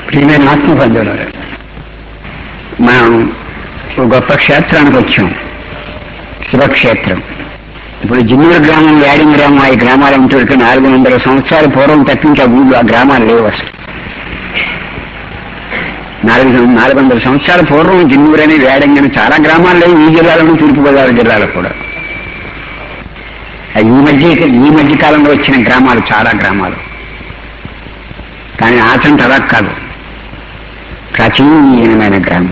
ప్రియమైన ఆత్మబంధువులు మనం ఒక గొప్ప క్షేత్రానికి వచ్చాం శివక్షేత్రం ఇప్పుడు జిన్నూరు గ్రామం వేడింగ్ గ్రామం ఈ గ్రామాలు ఉంటే నాలుగు వందల సంవత్సరాల పూర్వం తప్పించి ఆ ఊళ్ళో ఆ గ్రామాలు లేవు అసలు నాలుగు నాలుగు వందల సంవత్సరాల పూర్వం జిన్నూరు అని వేడంగి అని చాలా గ్రామాలు లేవు ఈ జిల్లాలోనూ తూర్పుగోదావరి జిల్లాలో కూడా ఆ ఈ మధ్య ఈ మధ్య కాలంలో వచ్చిన గ్రామాలు చాలా గ్రామాలు కానీ ఆచంట అలా కాదు ప్రాచీనమైన గ్రామం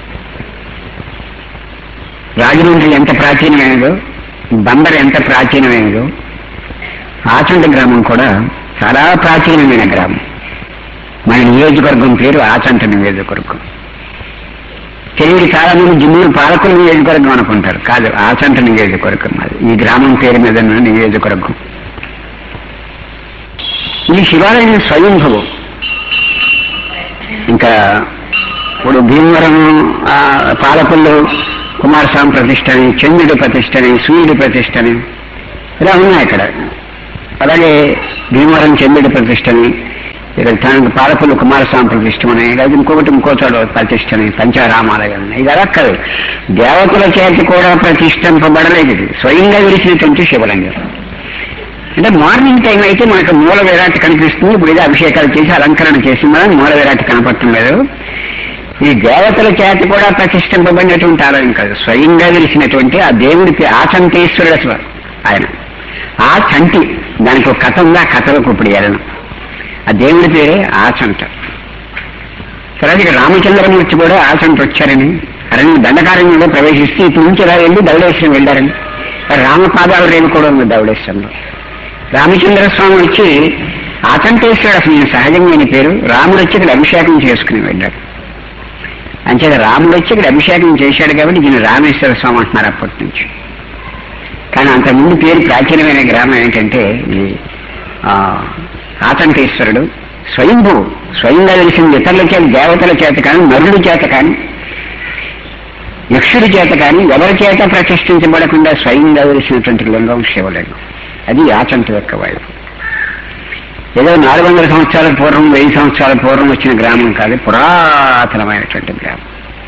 రాజమండ్రి ఎంత ప్రాచీనమైనదో బందర్ ఎంత ప్రాచీనమైనదో ఆచంట గ్రామం కూడా చాలా ప్రాచీనమైన గ్రామం మన నియోజకవర్గం పేరు ఆచంట నియోజకవర్గం తెలియదు చాలా మంది జిన్నూరు పాలకుల నియోజకవర్గం అనుకుంటారు కాదు ఆచంట నియోజకవర్గం అది ఈ గ్రామం పేరు మీద ఉన్న నియోజకవర్గం ఈ శివాలయం స్వయంభవం ఇంకా ఇప్పుడు భీమవరం ఆ, పాలకుల్లో కుమారస్వామి ప్రతిష్టని చంద్రుడి ప్రతిష్టని సూర్యుడి ప్రతిష్టని ఇలా ఉన్నాయి అక్కడ అలాగే భీమవరం చంద్రుడి ప్రతిష్టని ఇక్కడ తన పాలకులు కుమారస్వామి ప్రతిష్టమని లేదా ఇంకొకటి ఇంకో చోట ప్రతిష్టని పంచారామాలయం ఇది అలా కాదు దేవతల చేతి కూడా ప్రతిష్ఠింపబడలేదు ఇది స్వయంగా విరిచినటువంటి శివలింగం అంటే మార్నింగ్ టైం అయితే మనకు మూల విరాట్ కనిపిస్తుంది ఇప్పుడు ఏదో అభిషేకాలు చేసి అలంకరణ చేసి మనం మూల విరాట్ కనపడటం లేదు ఈ దేవతల చేత కూడా ప్రతిష్ఠింపబడినటువంటి ఆలయం కాదు స్వయంగా వెలిసినటువంటి ఆ దేవుడికి ఆచంతేశ్వరుడు అసలు ఆయన ఆ చంటి దానికి ఒక కథ ఉంది ఆ కథలకు ఇప్పుడు వెళ్ళను ఆ దేవుడి పేరే ఆచంట తర్వాత ఇక రామచంద్రమూర్తి కూడా ఆచంట వచ్చారని అరణ్య దండకారణ్యంలో ప్రవేశిస్తే ఇటు నుంచి ఇలా వెళ్ళి ధవళేశ్వరం వెళ్ళారని రామపాదాల రేవు కూడా ఉంది ధవళేశ్వరంలో రామచంద్ర స్వామి వచ్చి ఆచంటేశ్వరుడు అసలు ఈయన సహజమైన పేరు రాముడు వచ్చి ఇక్కడ అభిషేకం చేసుకుని వెళ్ళాడు అంచేత రాముడు వచ్చి ఇక్కడ అభిషేకం చేశాడు కాబట్టి దీన్ని రామేశ్వర స్వామి అంటున్నారు అప్పటి నుంచి కానీ అంతకుముందు పేరు ప్రాచీనమైన గ్రామం ఏంటంటే ఈ ఆ, ఆతంకేశ్వరుడు స్వయంభూ స్వయంగా తెలిసిన ఇతరుల చేత దేవతల చేత కానీ నరుడి చేత కానీ యక్షుడి చేత కానీ ఎవరి చేత ప్రతిష్ఠించబడకుండా స్వయంగా వెలిసినటువంటి లింగం శివలింగం అది ఆచంట యొక్క వైపు ఏదో నాలుగు వందల సంవత్సరాల పూర్వం వెయ్యి సంవత్సరాల పూర్వం వచ్చిన గ్రామం కాదు పురాతనమైనటువంటి గ్రామం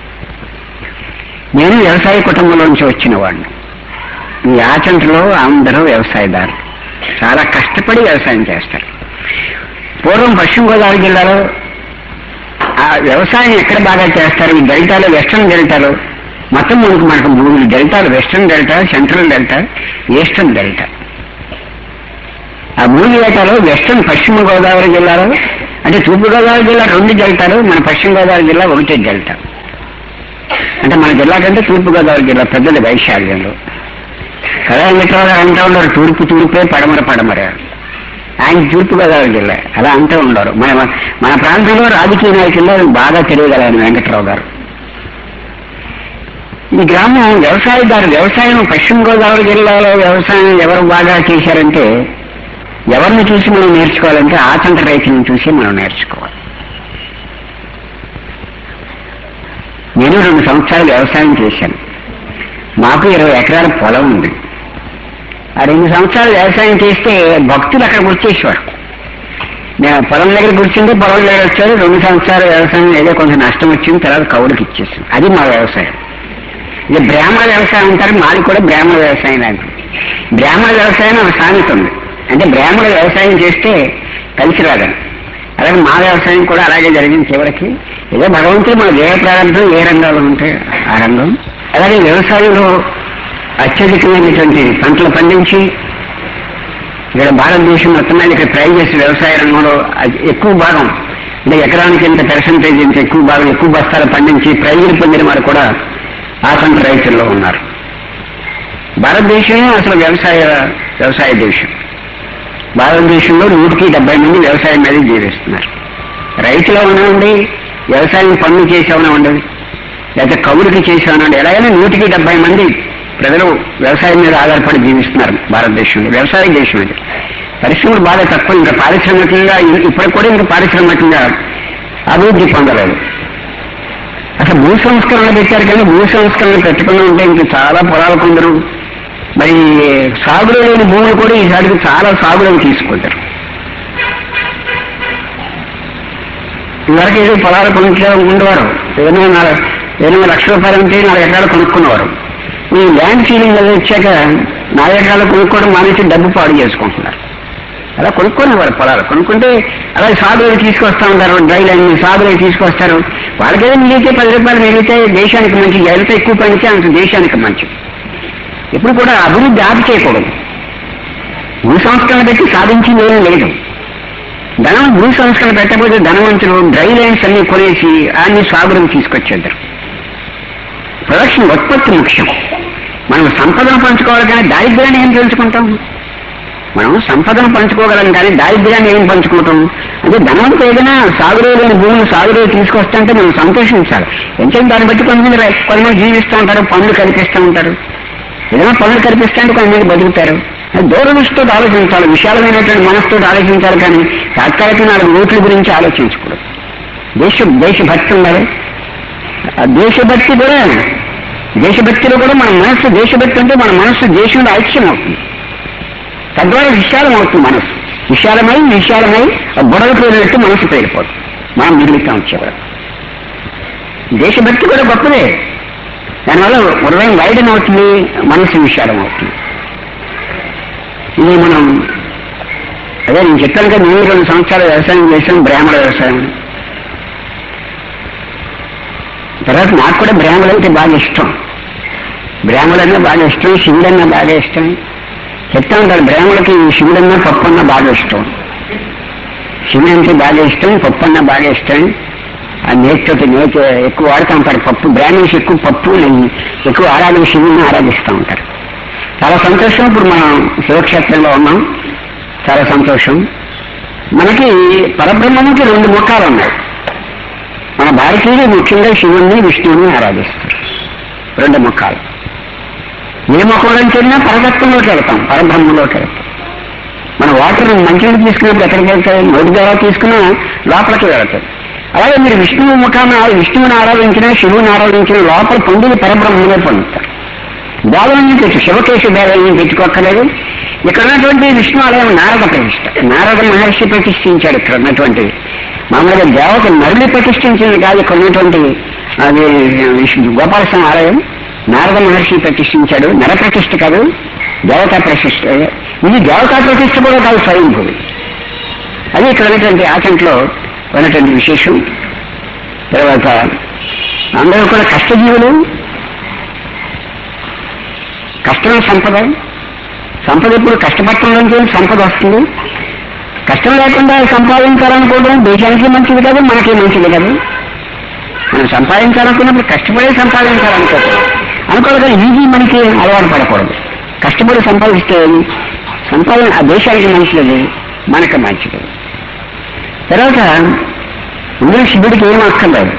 నేను వ్యవసాయ కుటుంబంలో నుంచి వచ్చిన వాడిని ఈ ఆచంటలో అందరూ వ్యవసాయదారులు చాలా కష్టపడి వ్యవసాయం చేస్తారు పూర్వం పశ్చిమ గోదావరి జిల్లాలో ఆ వ్యవసాయం ఎక్కడ బాగా చేస్తారు ఈ డెల్టాలో వెస్ట్రన్ డెల్టాలో మొత్తం మనకు మనకు మూడు డెల్టాలు western delta central delta eastern delta ఆ మూడు డెల్టాలో వెస్ట్రన్ పశ్చిమ గోదావరి జిల్లాలో అంటే తూర్పు గోదావరి జిల్లా రెండు డెల్టాలు మన పశ్చిమ గోదావరి జిల్లా ఒకటే డెల్టా అంటే మన జిల్లా కంటే తూర్పు గోదావరి జిల్లా పెద్దది వైశాల్యంలో కదా మిత్రులు అంటూ ఉండరు తూర్పు తూర్పే పడమర పడమర ఆయన తూర్పు గోదావరి జిల్లా అలా అంటూ ఉండరు మన మన ప్రాంతంలో రాజకీయ నాయకుల్లో బాగా తెలియగల ఆయన వెంకట్రావు గారు ఈ గ్రామం వ్యవసాయదారు వ్యవసాయం పశ్చిమ గోదావరి జిల్లాలో వ్యవసాయం ఎవరు బాగా చేశారంటే ఎవరిని చూసి మనం నేర్చుకోవాలంటే ఆచంట రైతులను చూసి మనం నేర్చుకోవాలి నేను రెండు సంవత్సరాలు వ్యవసాయం చేశాను మాకు ఇరవై ఎకరాల పొలం ఉంది ఆ రెండు సంవత్సరాలు వ్యవసాయం చేస్తే భక్తులు అక్కడికి వచ్చేసేవారు నేను పొలం దగ్గర కూర్చుంటే పొలం దగ్గర వచ్చారు రెండు సంవత్సరాలు వ్యవసాయం ఏదో కొంచెం నష్టం వచ్చింది తర్వాత కవుడికి ఇచ్చేసాం అది మా వ్యవసాయం ఇది బ్రాహ్మణ వ్యవసాయం అంటారు మాది కూడా బ్రాహ్మణ వ్యవసాయం లాంటిది బ్రాహ్మణ వ్యవసాయం ఒక సామెత ఉంది అంటే బ్రాహ్మణ వ్యవసాయం చేస్తే కలిసి రాదని అలాగే మా వ్యవసాయం కూడా అలాగే జరిగింది చివరికి ఏదో భగవంతుడు మన దేవ ప్రారంభం ఏ రంగాలు ఉంటే ఆ రంగం అలాగే వ్యవసాయంలో అత్యధికమైనటువంటి పంటలు పండించి ఇక్కడ భారతదేశం మొత్తం మీద ఇక్కడ ట్రై చేసి వ్యవసాయ రంగంలో అది ఎక్కువ భాగం అంటే ఎకరానికి ఇంత పర్సంటేజ్ ఇంత ఎక్కువ భాగం ఎక్కువ బస్తాలు పండించి ప్రైజులు పొందిన వారు కూడా ఆసంత రైతుల్లో ఉన్నారు భారతదేశమే అసలు వ్యవసాయ వ్యవసాయ దేశం భారతదేశంలో నూటికి డెబ్బై మంది వ్యవసాయం మీద జీవిస్తున్నారు రైతులు ఉండవండి వ్యవసాయం పనులు చేసేవనే ఉండదు లేకపోతే కవులకి చేసేవనండి ఎలాగైనా నూటికి డెబ్బై మంది ప్రజలు వ్యవసాయం మీద ఆధారపడి జీవిస్తున్నారు భారతదేశంలో వ్యవసాయ దేశం ఇది పరిశ్రమలు బాగా తక్కువ ఇంకా పారిశ్రామికంగా ఇప్పటికి కూడా ఇంకా పారిశ్రామికంగా అభివృద్ధి పొందలేదు అసలు భూ సంస్కరణ పెట్టారు కానీ భూ సంస్కరణ పెట్టకుండా ఉంటే ఇంకా చాలా పొలాలు కొందరు మరి సాగులో లేని భూములు కూడా ఈసారికి చాలా సాగులోకి తీసుకుంటారు ఇదివరకు ఏదో పొలాలు కొనుక్కే ఉండేవారు ఏదైనా నాలుగు ఏదైనా లక్ష రూపాయలు ఉంటే నాలుగు ఎకరాలు కొనుక్కునేవారు ఈ ల్యాండ్ సీలింగ్ అది వచ్చాక నాలుగు ఎకరాలు కొనుక్కోవడం మానేసి డబ్బు పాడు చేసుకుంటున్నారు అలా కొనుక్కునేవారు పొలాలు కొనుక్కుంటే అలా సాగులో తీసుకొస్తా ఉంటారు డ్రై ల్యాండ్ సాగులో తీసుకొస్తారు వాళ్ళకేదో మిగిలితే పది రూపాయలు మిగిలితే దేశానికి మంచి ఎంత ఎక్కువ పండితే అంత దేశానికి మంచిది ఎప్పుడు కూడా అభివృద్ధి ఆపి చేయకూడదు భూ సంస్కరణ పెట్టి సాధించింది ఏమీ లేదు ధనం భూ సంస్కరణ పెట్టకపోతే ధనవంతులు డ్రై ల్యాండ్స్ అన్ని కొనేసి అన్ని సాగులకు తీసుకొచ్చేద్దరు ప్రొడక్షన్ ఉత్పత్తి ముఖ్యం మనం సంపదను పంచుకోవాలి కానీ దారిద్ర్యాన్ని ఏం తెలుసుకుంటాం మనం సంపదను పంచుకోగలం కానీ దారిద్ర్యాన్ని ఏం పంచుకుంటాం అంటే ధనవంతులు ఏదైనా సాగులో లేని భూమిని సాగులో తీసుకొస్తుంటే మనం సంతోషించాలి ఎంతో దాన్ని బట్టి కొంతమంది రై- కొంతమంది జీవిస్తూ ఉంటారు పనులు కల్పిస్తూ ఉంటారు ఏదైనా పనులు కల్పిస్తే అంటే కొంతమంది బతుకుతారు అది దూరదృష్టితో ఆలోచించాలి విశాలమైనటువంటి మనసుతో ఆలోచించాలి కానీ తాత్కాలిక నాలుగు ఓట్ల గురించి ఆలోచించకూడదు దేశ దేశభక్తి ఉండాలి ఆ దేశభక్తి కూడా దేశభక్తిలో కూడా మన మనస్సు దేశభక్తి అంటే మన మనస్సు దేశంలో ఐక్యం అవుతుంది తద్వారా విశాలం అవుతుంది మనస్సు విశాలమై విశాలమై ఆ బుడలు పేరినట్టు మనసు పేరిపోతుంది మనం మిగులుతాం చివరకు దేశభక్తి కూడా గొప్పదే దానివల్ల హృదయం వైడన్ అవుతుంది మనసు విశాలం అవుతుంది ఇది మనం అదే నేను చెప్పాను కదా నేను రెండు సంవత్సరాలు వ్యవసాయం చేశాను బ్రాహ్మణ వ్యవసాయం తర్వాత నాకు కూడా బ్రాహ్మణులు అంటే బాగా ఇష్టం బ్రాహ్మణులన్నా బాగా ఇష్టం శివుడన్నా బాగా ఇష్టం చెప్తా ఉంటారు బ్రాహ్మణులకి శివుడన్నా పప్పన్నా బాగా ఇష్టం శివుడు అంటే బాగా ఇష్టం పప్పన్నా బాగా ఇష్టం ఆ నేతితోటి నేతి ఎక్కువ వాడుతూ ఉంటారు పప్పు బ్రాహ్మణ్స్ ఎక్కువ పప్పు నెయ్యి ఎక్కువ ఆరాధన శివుడిని ఆరాధిస్తూ ఉంటారు చాలా సంతోషం ఇప్పుడు మనం శివక్షేత్రంలో ఉన్నాం చాలా సంతోషం మనకి పరబ్రహ్మకి రెండు ముఖాలు ఉన్నాయి మన భారతీయులు ముఖ్యంగా శివుణ్ణి విష్ణువుని ఆరాధిస్తారు రెండు ముఖాలు ఏ ముఖంలోకి వెళ్ళినా పరతత్వంలోకి వెళ్తాం పరబ్రహ్మంలోకి వెళ్తాం మన వాటర్ మంచినీళ్ళు తీసుకున్నప్పుడు ఎక్కడికి వెళ్తాయి నోటి ద్వారా తీసుకున్నా లోపలికి వెళ్తాయి అలాగే మీరు విష్ణువు ముఖాన్ని విష్ణువుని ఆరాధించినా శివుని ఆరాధించిన లోపల పొందిన పరబ్రహ్మమే పొందుతారు దేవాలయం తెచ్చు శివకేశ దేవాలయం తెచ్చుకోక్కర్లేదు ఇక్కడ ఉన్నటువంటి విష్ణు ఆలయం నారద ప్రతిష్ట నారద మహర్షి ప్రతిష్ఠించాడు ఇక్కడ ఉన్నటువంటి మామూలుగా దేవత నరుని ప్రతిష్ఠించింది కాదు ఇక్కడ ఉన్నటువంటి అది విష్ణు గోపాలస్వామి ఆలయం నారద మహర్షి ప్రతిష్ఠించాడు నర ప్రతిష్ఠ కాదు దేవతా ప్రతిష్ఠ ఇది దేవతా ప్రతిష్ఠ కూడా కాదు స్వయంభుడు అది ఇక్కడ ఉన్నటువంటి ఆచంట్లో ఉన్నటువంటి విశేషం తర్వాత అందరూ కూడా కష్టజీవులు కష్టమే సంపద సంపద ఇప్పుడు కష్టపడటం నుంచి సంపద వస్తుంది కష్టం లేకుండా సంపాదించాలనుకోవడం దేశానికి మంచిది కాదు మనకి మంచిది కాదు మనం సంపాదించాలనుకున్నప్పుడు కష్టపడి సంపాదించాలనుకోవడం అనుకోవాలి కానీ ఈజీ మనకి అలవాటు పడకూడదు కష్టపడి సంపాదిస్తే సంపాదన ఆ దేశానికి మంచిది మనకు మంచిది తర్వాత ఇందులో శివుడికి ఏం అక్కర్లేదు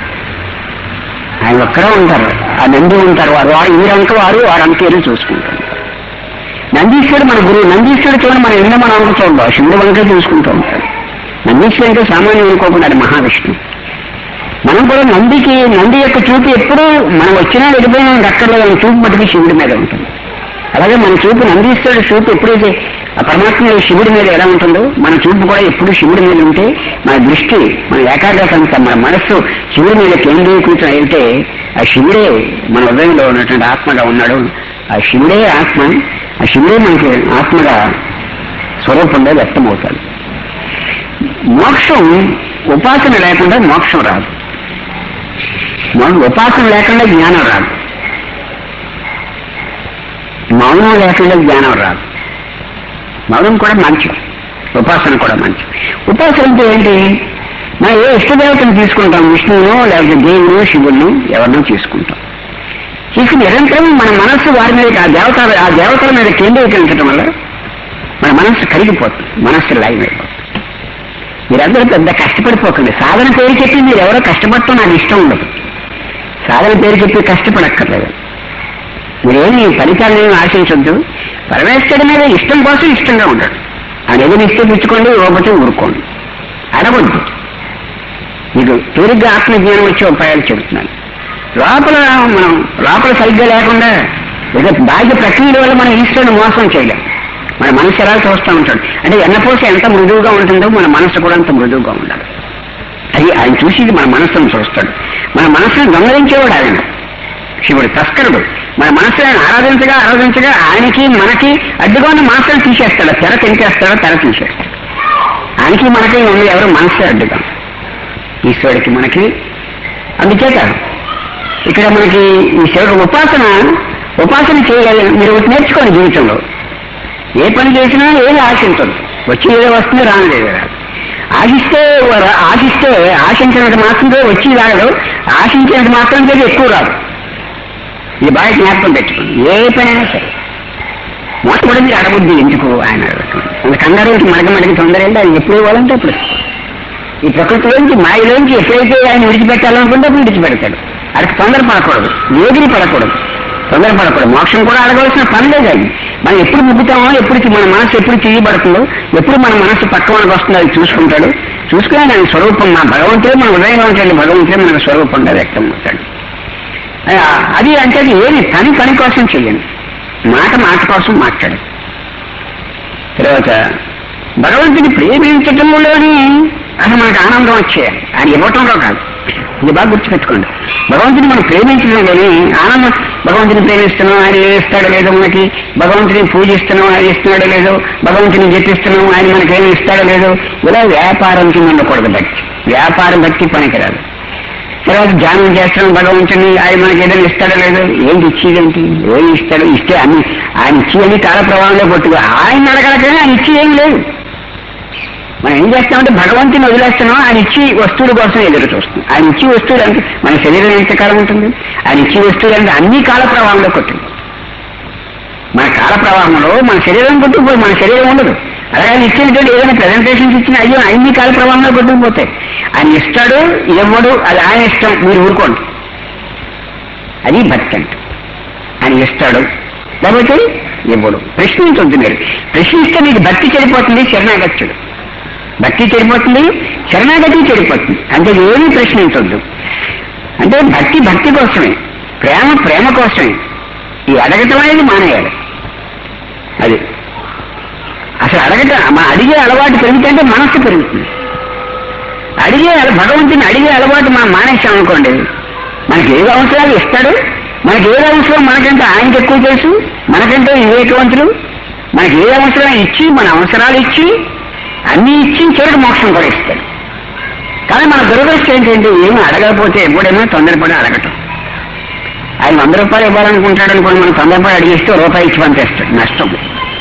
ఆయన ఒక్కరే ఉంటారు ఆ నంది ఉంటారు వారు వారు వీరంక వారు వారంక వెళ్ళి చూసుకుంటారు నందీశ్వరుడు మన గురువు నందీశ్వరుడు చూడండి మనం ఎన్నో మనం అంక చూడదు శివుడు వంకే చూసుకుంటూ ఉంటాడు నందీశ్వరుడు అంటే సామాన్యం అనుకోకుండా అది మహావిష్ణు మనం కూడా నందికి నంది యొక్క చూపు ఎప్పుడూ మనం వచ్చినా వెళ్ళిపోయినా మనకు అక్కర్లేదు ఆయన చూపు మటుకు శివుడి మీద ఉంటుంది అలాగే మన చూపు నందీశ్వరుడు చూపు ఎప్పుడైతే ఆ పరమాత్మ శివుడి మీద ఎలా ఉంటుందో మన చూపు కూడా ఎప్పుడు శివుడి మీద ఉంటే మన దృష్టి మన ఏకాగ్రత అంతా మన మనస్సు శివుడి మీద కేంద్రీకృతం అయితే ఆ శివుడే మన హృదయంలో ఉన్నటువంటి ఆత్మగా ఉన్నాడు ఆ శివుడే ఆత్మ ఆ శివుడే మనకి ఆత్మగా స్వరూపంగా వ్యక్తమవుతాడు మోక్షం ఉపాసన లేకుండా మోక్షం రాదు మౌనం ఉపాసన లేకుండా జ్ఞానం రాదు మౌనం లేకుండా జ్ఞానం రాదు మౌనం కూడా మంచిది ఉపాసన కూడా మంచిది ఉపాసన అంటే ఏంటి మనం ఏ ఇష్టదేవతను తీసుకుంటాం విష్ణువును లేకపోతే దేవుడు శివుడు ఎవరినో తీసుకుంటాం తీసుకుని నిరంతరం మన మనస్సు వారి మీద ఆ దేవత ఆ దేవతల మీద కేంద్రీకరించడం వల్ల మన మనస్సు కరిగిపోతుంది మనస్సు లైవ్ అయిపోతుంది మీరందరూ పెద్ద కష్టపడిపోకండి సాధన పేరు చెప్పి మీరు ఎవరో కష్టపడటం నాకు ఇష్టం ఉండదు సాధన పేరు చెప్పి కష్టపడక్కర్లేదు మీరేమి ఫలితాలను ఏమి ఆశించొద్దు పరమేశ్వరుడి మీద ఇష్టం కోసం ఇష్టంగా ఉంటాడు ఆయన ఏదైనా ఇస్తే పుచ్చుకోండి ఇవ్వకపోతే ఊరుకోండి అడగొద్దు మీకు తేలిగ్గా ఆత్మజ్ఞానం వచ్చే ఉపాయాలు చెబుతున్నాను లోపల మనం లోపల సరిగ్గా లేకుండా ఇక బాహ్య ప్రక్రియల వల్ల మనం ఈశ్వరుని మోసం చేయలేం మన మనసు ఎలా చూస్తూ ఉంటాడు అంటే ఎన్నపోస ఎంత మృదువుగా ఉంటుందో మన మనసు కూడా అంత మృదువుగా ఉండాలి అది ఆయన చూసి ఇది మన మనస్సును చూస్తాడు మన మనస్సును దొంగలించేవాడు ఆయన శివుడు తస్కరుడు మన మనస్సు ఆయన ఆరాధించగా ఆరాధించగా ఆయనకి మనకి అడ్డుగా ఉన్న మనస్సును తీసేస్తాడు తెర తెంచేస్తాడు తెర తీసేస్తాడు ఆయనకి మనకి ఉంది ఎవరు మనస్సే అడ్డుగా ఈశ్వరుడికి మనకి అందుచేత ఇక్కడ మనకి ఈ శివుడు ఉపాసన ఉపాసన చేయగల మీరు ఒకటి నేర్చుకోండి జీవితంలో ఏ పని చేసినా ఏది ఆశించదు వచ్చి ఏదో వస్తుంది రాను లేదు రాదు ఆశిస్తే ర- ఆశిస్తే ఆశించినంత మాత్రంతో వచ్చి రాదు ఆశించినంత మాత్రం చేసి ఎక్కువ రాదు ఇది బాగా జ్ఞాపకం పెట్టుకోండి ఏ పనైనా సరే మొట్టమొదటి మీరు అడగొద్దు ఎందుకు ఆయన అడగటం అంత కంగారు నుంచి మడక మడకి తొందర ఏంటి అది ఎప్పుడు ఇవ్వాలంటే అప్పుడు ఇస్తాడు. ఈ ప్రకృతిలోంచి మాయలోంచి ఎప్పుడైతే ఆయన విడిచిపెట్టాలనుకుంటే అప్పుడు విడిచిపెడతాడు అడికి తొందర పడకూడదు ఏదిని పడకూడదు తొందర పడకూడదు మోక్షం కూడా అడగవలసిన పని లేదు అది మనం ఎప్పుడు ముగ్గుతామో ఎప్పుడు మన మనసు ఎప్పుడు చేయబడుతుందో ఎప్పుడు మన మనసు పక్క మనకు వస్తుందో అది చూసుకుంటాడు చూసుకుని ఆయన స్వరూపం మా భగవంతుడే మన హృదయంలో ఉంటాడు భగవంతుడే మన స్వరూపంగా వ్యక్తం అవుతాడు ఆ, అది అంటే అది ఏది పని పని కోసం చెయ్యండి మాట మాట కోసం మాట్లాడు తర్వాత భగవంతుని ప్రేమించటంలోని అసలు మనకు ఆనందం వచ్చేయాలి ఆయన ఇవ్వటంలో కాదు ఇది బాగా గుర్తుపెట్టుకోండి భగవంతుని మనం ప్రేమించడంలోని ఆనందం భగవంతుని ప్రేమిస్తున్నాం ఆయన ఏ ఇస్తాడో లేదో మనకి భగవంతుని పూజిస్తున్నాం ఆయన ఇస్తున్నాడో లేదో భగవంతుని జపిస్తున్నాం ఆయన మనకి ఏమి ఇస్తాడో లేదో ఇలా వ్యాపారం కింద ఉండకూడదు భక్తి వ్యాపార భక్తి పనికిరాదు తర్వాత ధ్యానం చేస్తాం భగవంతుని ఆయన మనకి ఏదైనా ఇస్తాడో లేదో ఏంటి ఇచ్చేదేంటి ఏమి ఇస్తాడో ఇస్తే అన్ని ఆయన ఇచ్చేది కాల ప్రవాహంలో కొట్టుగా ఆయన అడగలకనే ఆయన ఇచ్చి ఏం లేదు మనం ఏం చేస్తామంటే భగవంతుని వదిలేస్తున్నాం ఆయన ఇచ్చి వస్తువుల కోసం ఎదురు చూస్తాం ఆయన ఇచ్చి వస్తువులు అంటే మన శరీరం ఎంతకాలం ఉంటుంది ఆయన ఇచ్చి వస్తువులు అంటే అన్ని కాల ప్రవాహంలో కొట్టింది మన కాల ప్రవాహంలో మన శరీరం కొట్టుకుపోయి మన శరీరం ఉండదు అలాగే ఆయన ఇచ్చినటువంటి ఏదైనా ప్రజెంటేషన్స్ ఇచ్చిన అయ్యో అన్ని కాల ప్రవాహంలో కొట్టుకుపోతాయి ఆయన ఇస్తాడు ఇవ్వడు అది ఆయన ఇష్టం మీరు ఊరుకోండి అది భక్తి అంటే ఆయన ఇస్తాడు లేకపోతే ఇవ్వడు ప్రశ్నించొద్దు మీరు ప్రశ్నిస్తే మీకు భక్తి చెడిపోతుంది శరణాగత్యుడు భక్తి చెడిపోతుంది శరణాగతి చెడిపోతుంది అంటే ఏమీ ప్రశ్నించొద్దు అంటే భక్తి భక్తి కోసమే ప్రేమ ప్రేమ కోసమే ఈ అడగటం అనేది మానేయాలి అది అసలు అడగటం మన అడిగే అలవాటు పెరుగుతుంటే మనస్సు పెరుగుతుంది అడిగే అల- భగవంతుని అడిగే అలవాటు మనం మానేసాం అనుకోండి మనకి ఏది అవసరాలు ఇస్తాడు మనకి ఏది అవసరం మనకంటే ఆయనకి ఎక్కువ తెలుసు మనకంటే వివేకవంతుడు మనకి ఏ అవసరం ఇచ్చి మన అవసరాలు ఇచ్చి అన్ని ఇచ్చి చివరికి మోక్షం కూడా ఇస్తాడు కానీ మన దురదృష్టం ఏంటంటే ఏమి అడగకపోతే ఎప్పుడైనా తొందరపడి అడగటం ఆయన వంద రూపాయలు ఇవ్వాలనుకుంటాడు అనుకోండి మనం తొందరపడి అడిగిస్తే ఓ రూపాయి ఇచ్చి పంపేస్తాడు నష్టం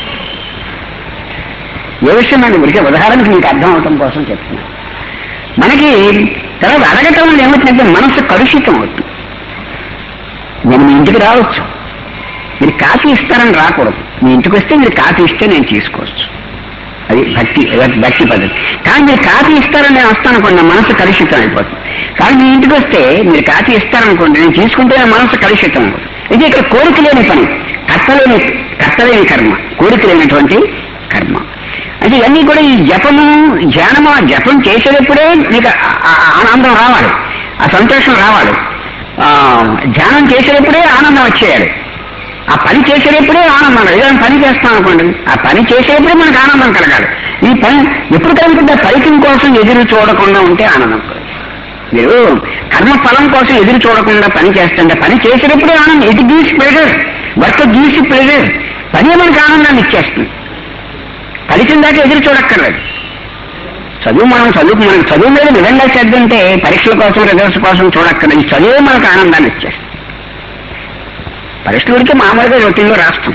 ఏ విషయం నన్ను ఉడికే ఉదాహరణకు మీకు అర్థం అవటం కోసం చెప్తున్నాను మనకి తర్వాత అడగటం వల్ల ఏమవుతుందంటే మనసు కలుషితం అవుతుంది నేను మీ ఇంటికి రావచ్చు మీరు కాఫీ ఇస్తారని రాకూడదు మీ ఇంటికి వస్తే మీరు కాఫీ ఇస్తే నేను తీసుకోవచ్చు అది భక్తి అది భక్తి పద్ధతి కానీ మీరు కాఫీ ఇస్తారని నేను వస్తాననుకోండి నా మనసు కలుషితం అయిపోతుంది కానీ మీ ఇంటికి వస్తే మీరు కాఫీ ఇస్తారనుకోండి నేను తీసుకుంటే నా మనసు కలుషితం అవుతుంది ఇది ఇక్కడ కోరిక లేని పని కర్తలేని కర్తలేని కర్మ కోరిక లేనటువంటి కర్మ అంటే ఇవన్నీ కూడా ఈ జపము ధ్యానము ఆ జపం చేసేటప్పుడే మీకు ఆ- ఆ ఆనందం రావాలి ఆ సంతోషం రావాలి ఆ, ధ్యానం చేసేటప్పుడే ఆనందం వచ్చేయాలి ఆ పని చేసేటప్పుడే ఆనందం రావాలి. ఏదైనా పని చేస్తాం అనుకోండి ఆ పని చేసేటప్పుడే మనకు ఆనందం కలగాలి ఈ పని ఎప్పుడు కలుగుతుంటే ఫలితం కోసం ఎదురు చూడకుండా ఉంటే ఆనందం కలుగుతుంది. మీరు కర్మ ఫలం కోసం ఎదురు చూడకుండా పని చేస్తుంటే పని చేసేటప్పుడే ఆనందం it gives pleasure work gives pleasure పని మనకు ఆనందాన్ని ఇచ్చేస్తుంది ఫలితం దాకా ఎదురు చూడక్కర్లేదు చదువు మనం చదువు మనం చదువు మీద నిజంగా శ్రద్ధ ఉంటే పరీక్షల కోసం రిజల్ట్స్ కోసం చూడక్కర్లేదు ఈ చదువే మనకు ఆనందాన్ని ఇచ్చేస్తుంది పరీక్షల వరకే మామూలుగా రొటీన్లో రాస్తాం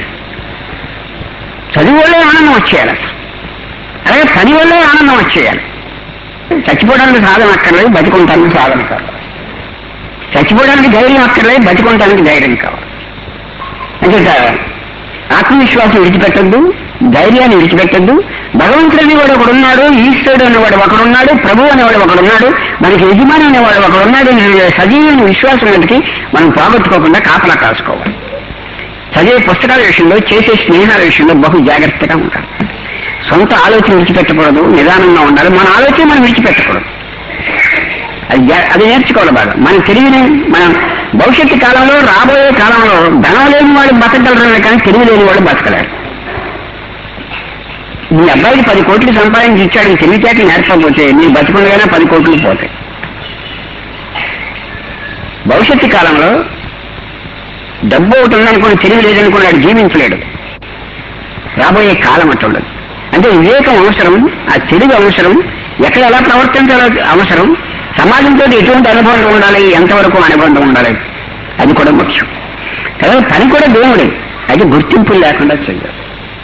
చదువు వల్లే ఆనందం వచ్చేయాలి అసలు. అలాగే పని వల్లే ఆనందం వచ్చేయాలి చచ్చిపోవడానికి సాధన అక్కర్లేదు బతికుంటానికి సాధన కావాలి చచ్చిపోవడానికి ధైర్యం అక్కర్లేదు బతికుంటానికి ధైర్యం కావాలి అంటే ఆత్మవిశ్వాసం విడిచిపెట్టద్దు ధైర్యాన్ని విడిచిపెట్టద్దు భగవంతుడు అనేవాడు ఒకడున్నాడు ఈశ్వరుడు అనేవాడు ఒకడున్నాడు ప్రభు అనేవాడు ఒకడున్నాడు మనకి యజమాని అనేవాడు ఒకడున్నాడు అనే సజీవమైన విశ్వాసం మీదకి మనం పోగొట్టుకోకుండా కాపలా కాసుకోవాలి చదివే పుస్తకాల విషయంలో చేసే స్నేహాల విషయంలో బహు జాగ్రత్తగా ఉండాలి సొంత ఆలోచన విడిచిపెట్టకూడదు నిదానంగా ఉండాలి మన ఆలోచన మనం విడిచిపెట్టకూడదు అది జా- అది నేర్చుకోవాలి బాగా మన తెలివిని మనం భవిష్యత్తు కాలంలో రాబోయే కాలంలో ధనం లేని వాడు బతకగలరు కానీ తెలివి లేని వాడు బతకలేరు మీ అబ్బాయికి పది కోట్లు సంపాదించి ఇచ్చాడు తెలివితేటలు నేర్పకపోతే మీరు బతుకుండగానే పది కోట్లు పోతాయి భవిష్యత్తు కాలంలో డబ్బు ఒకటి ఉందనుకుని తెలివి లేదనుకుని వాడు జీవించలేడు రాబోయే కాలం అట్టుండదు అంటే వివేకం అవసరం ఆ తెలివి అవసరం ఎక్కడ ఎలా ప్రవర్తించాలో అవసరం సమాజంతో ఎటువంటి అనుబంధం ఉండాలి ఎంతవరకు అనుబంధం ఉండాలి అది కూడా ముఖ్యం తర్వాత పని కూడా దేవుడే అది గుర్తింపులు లేకుండా చేయాలి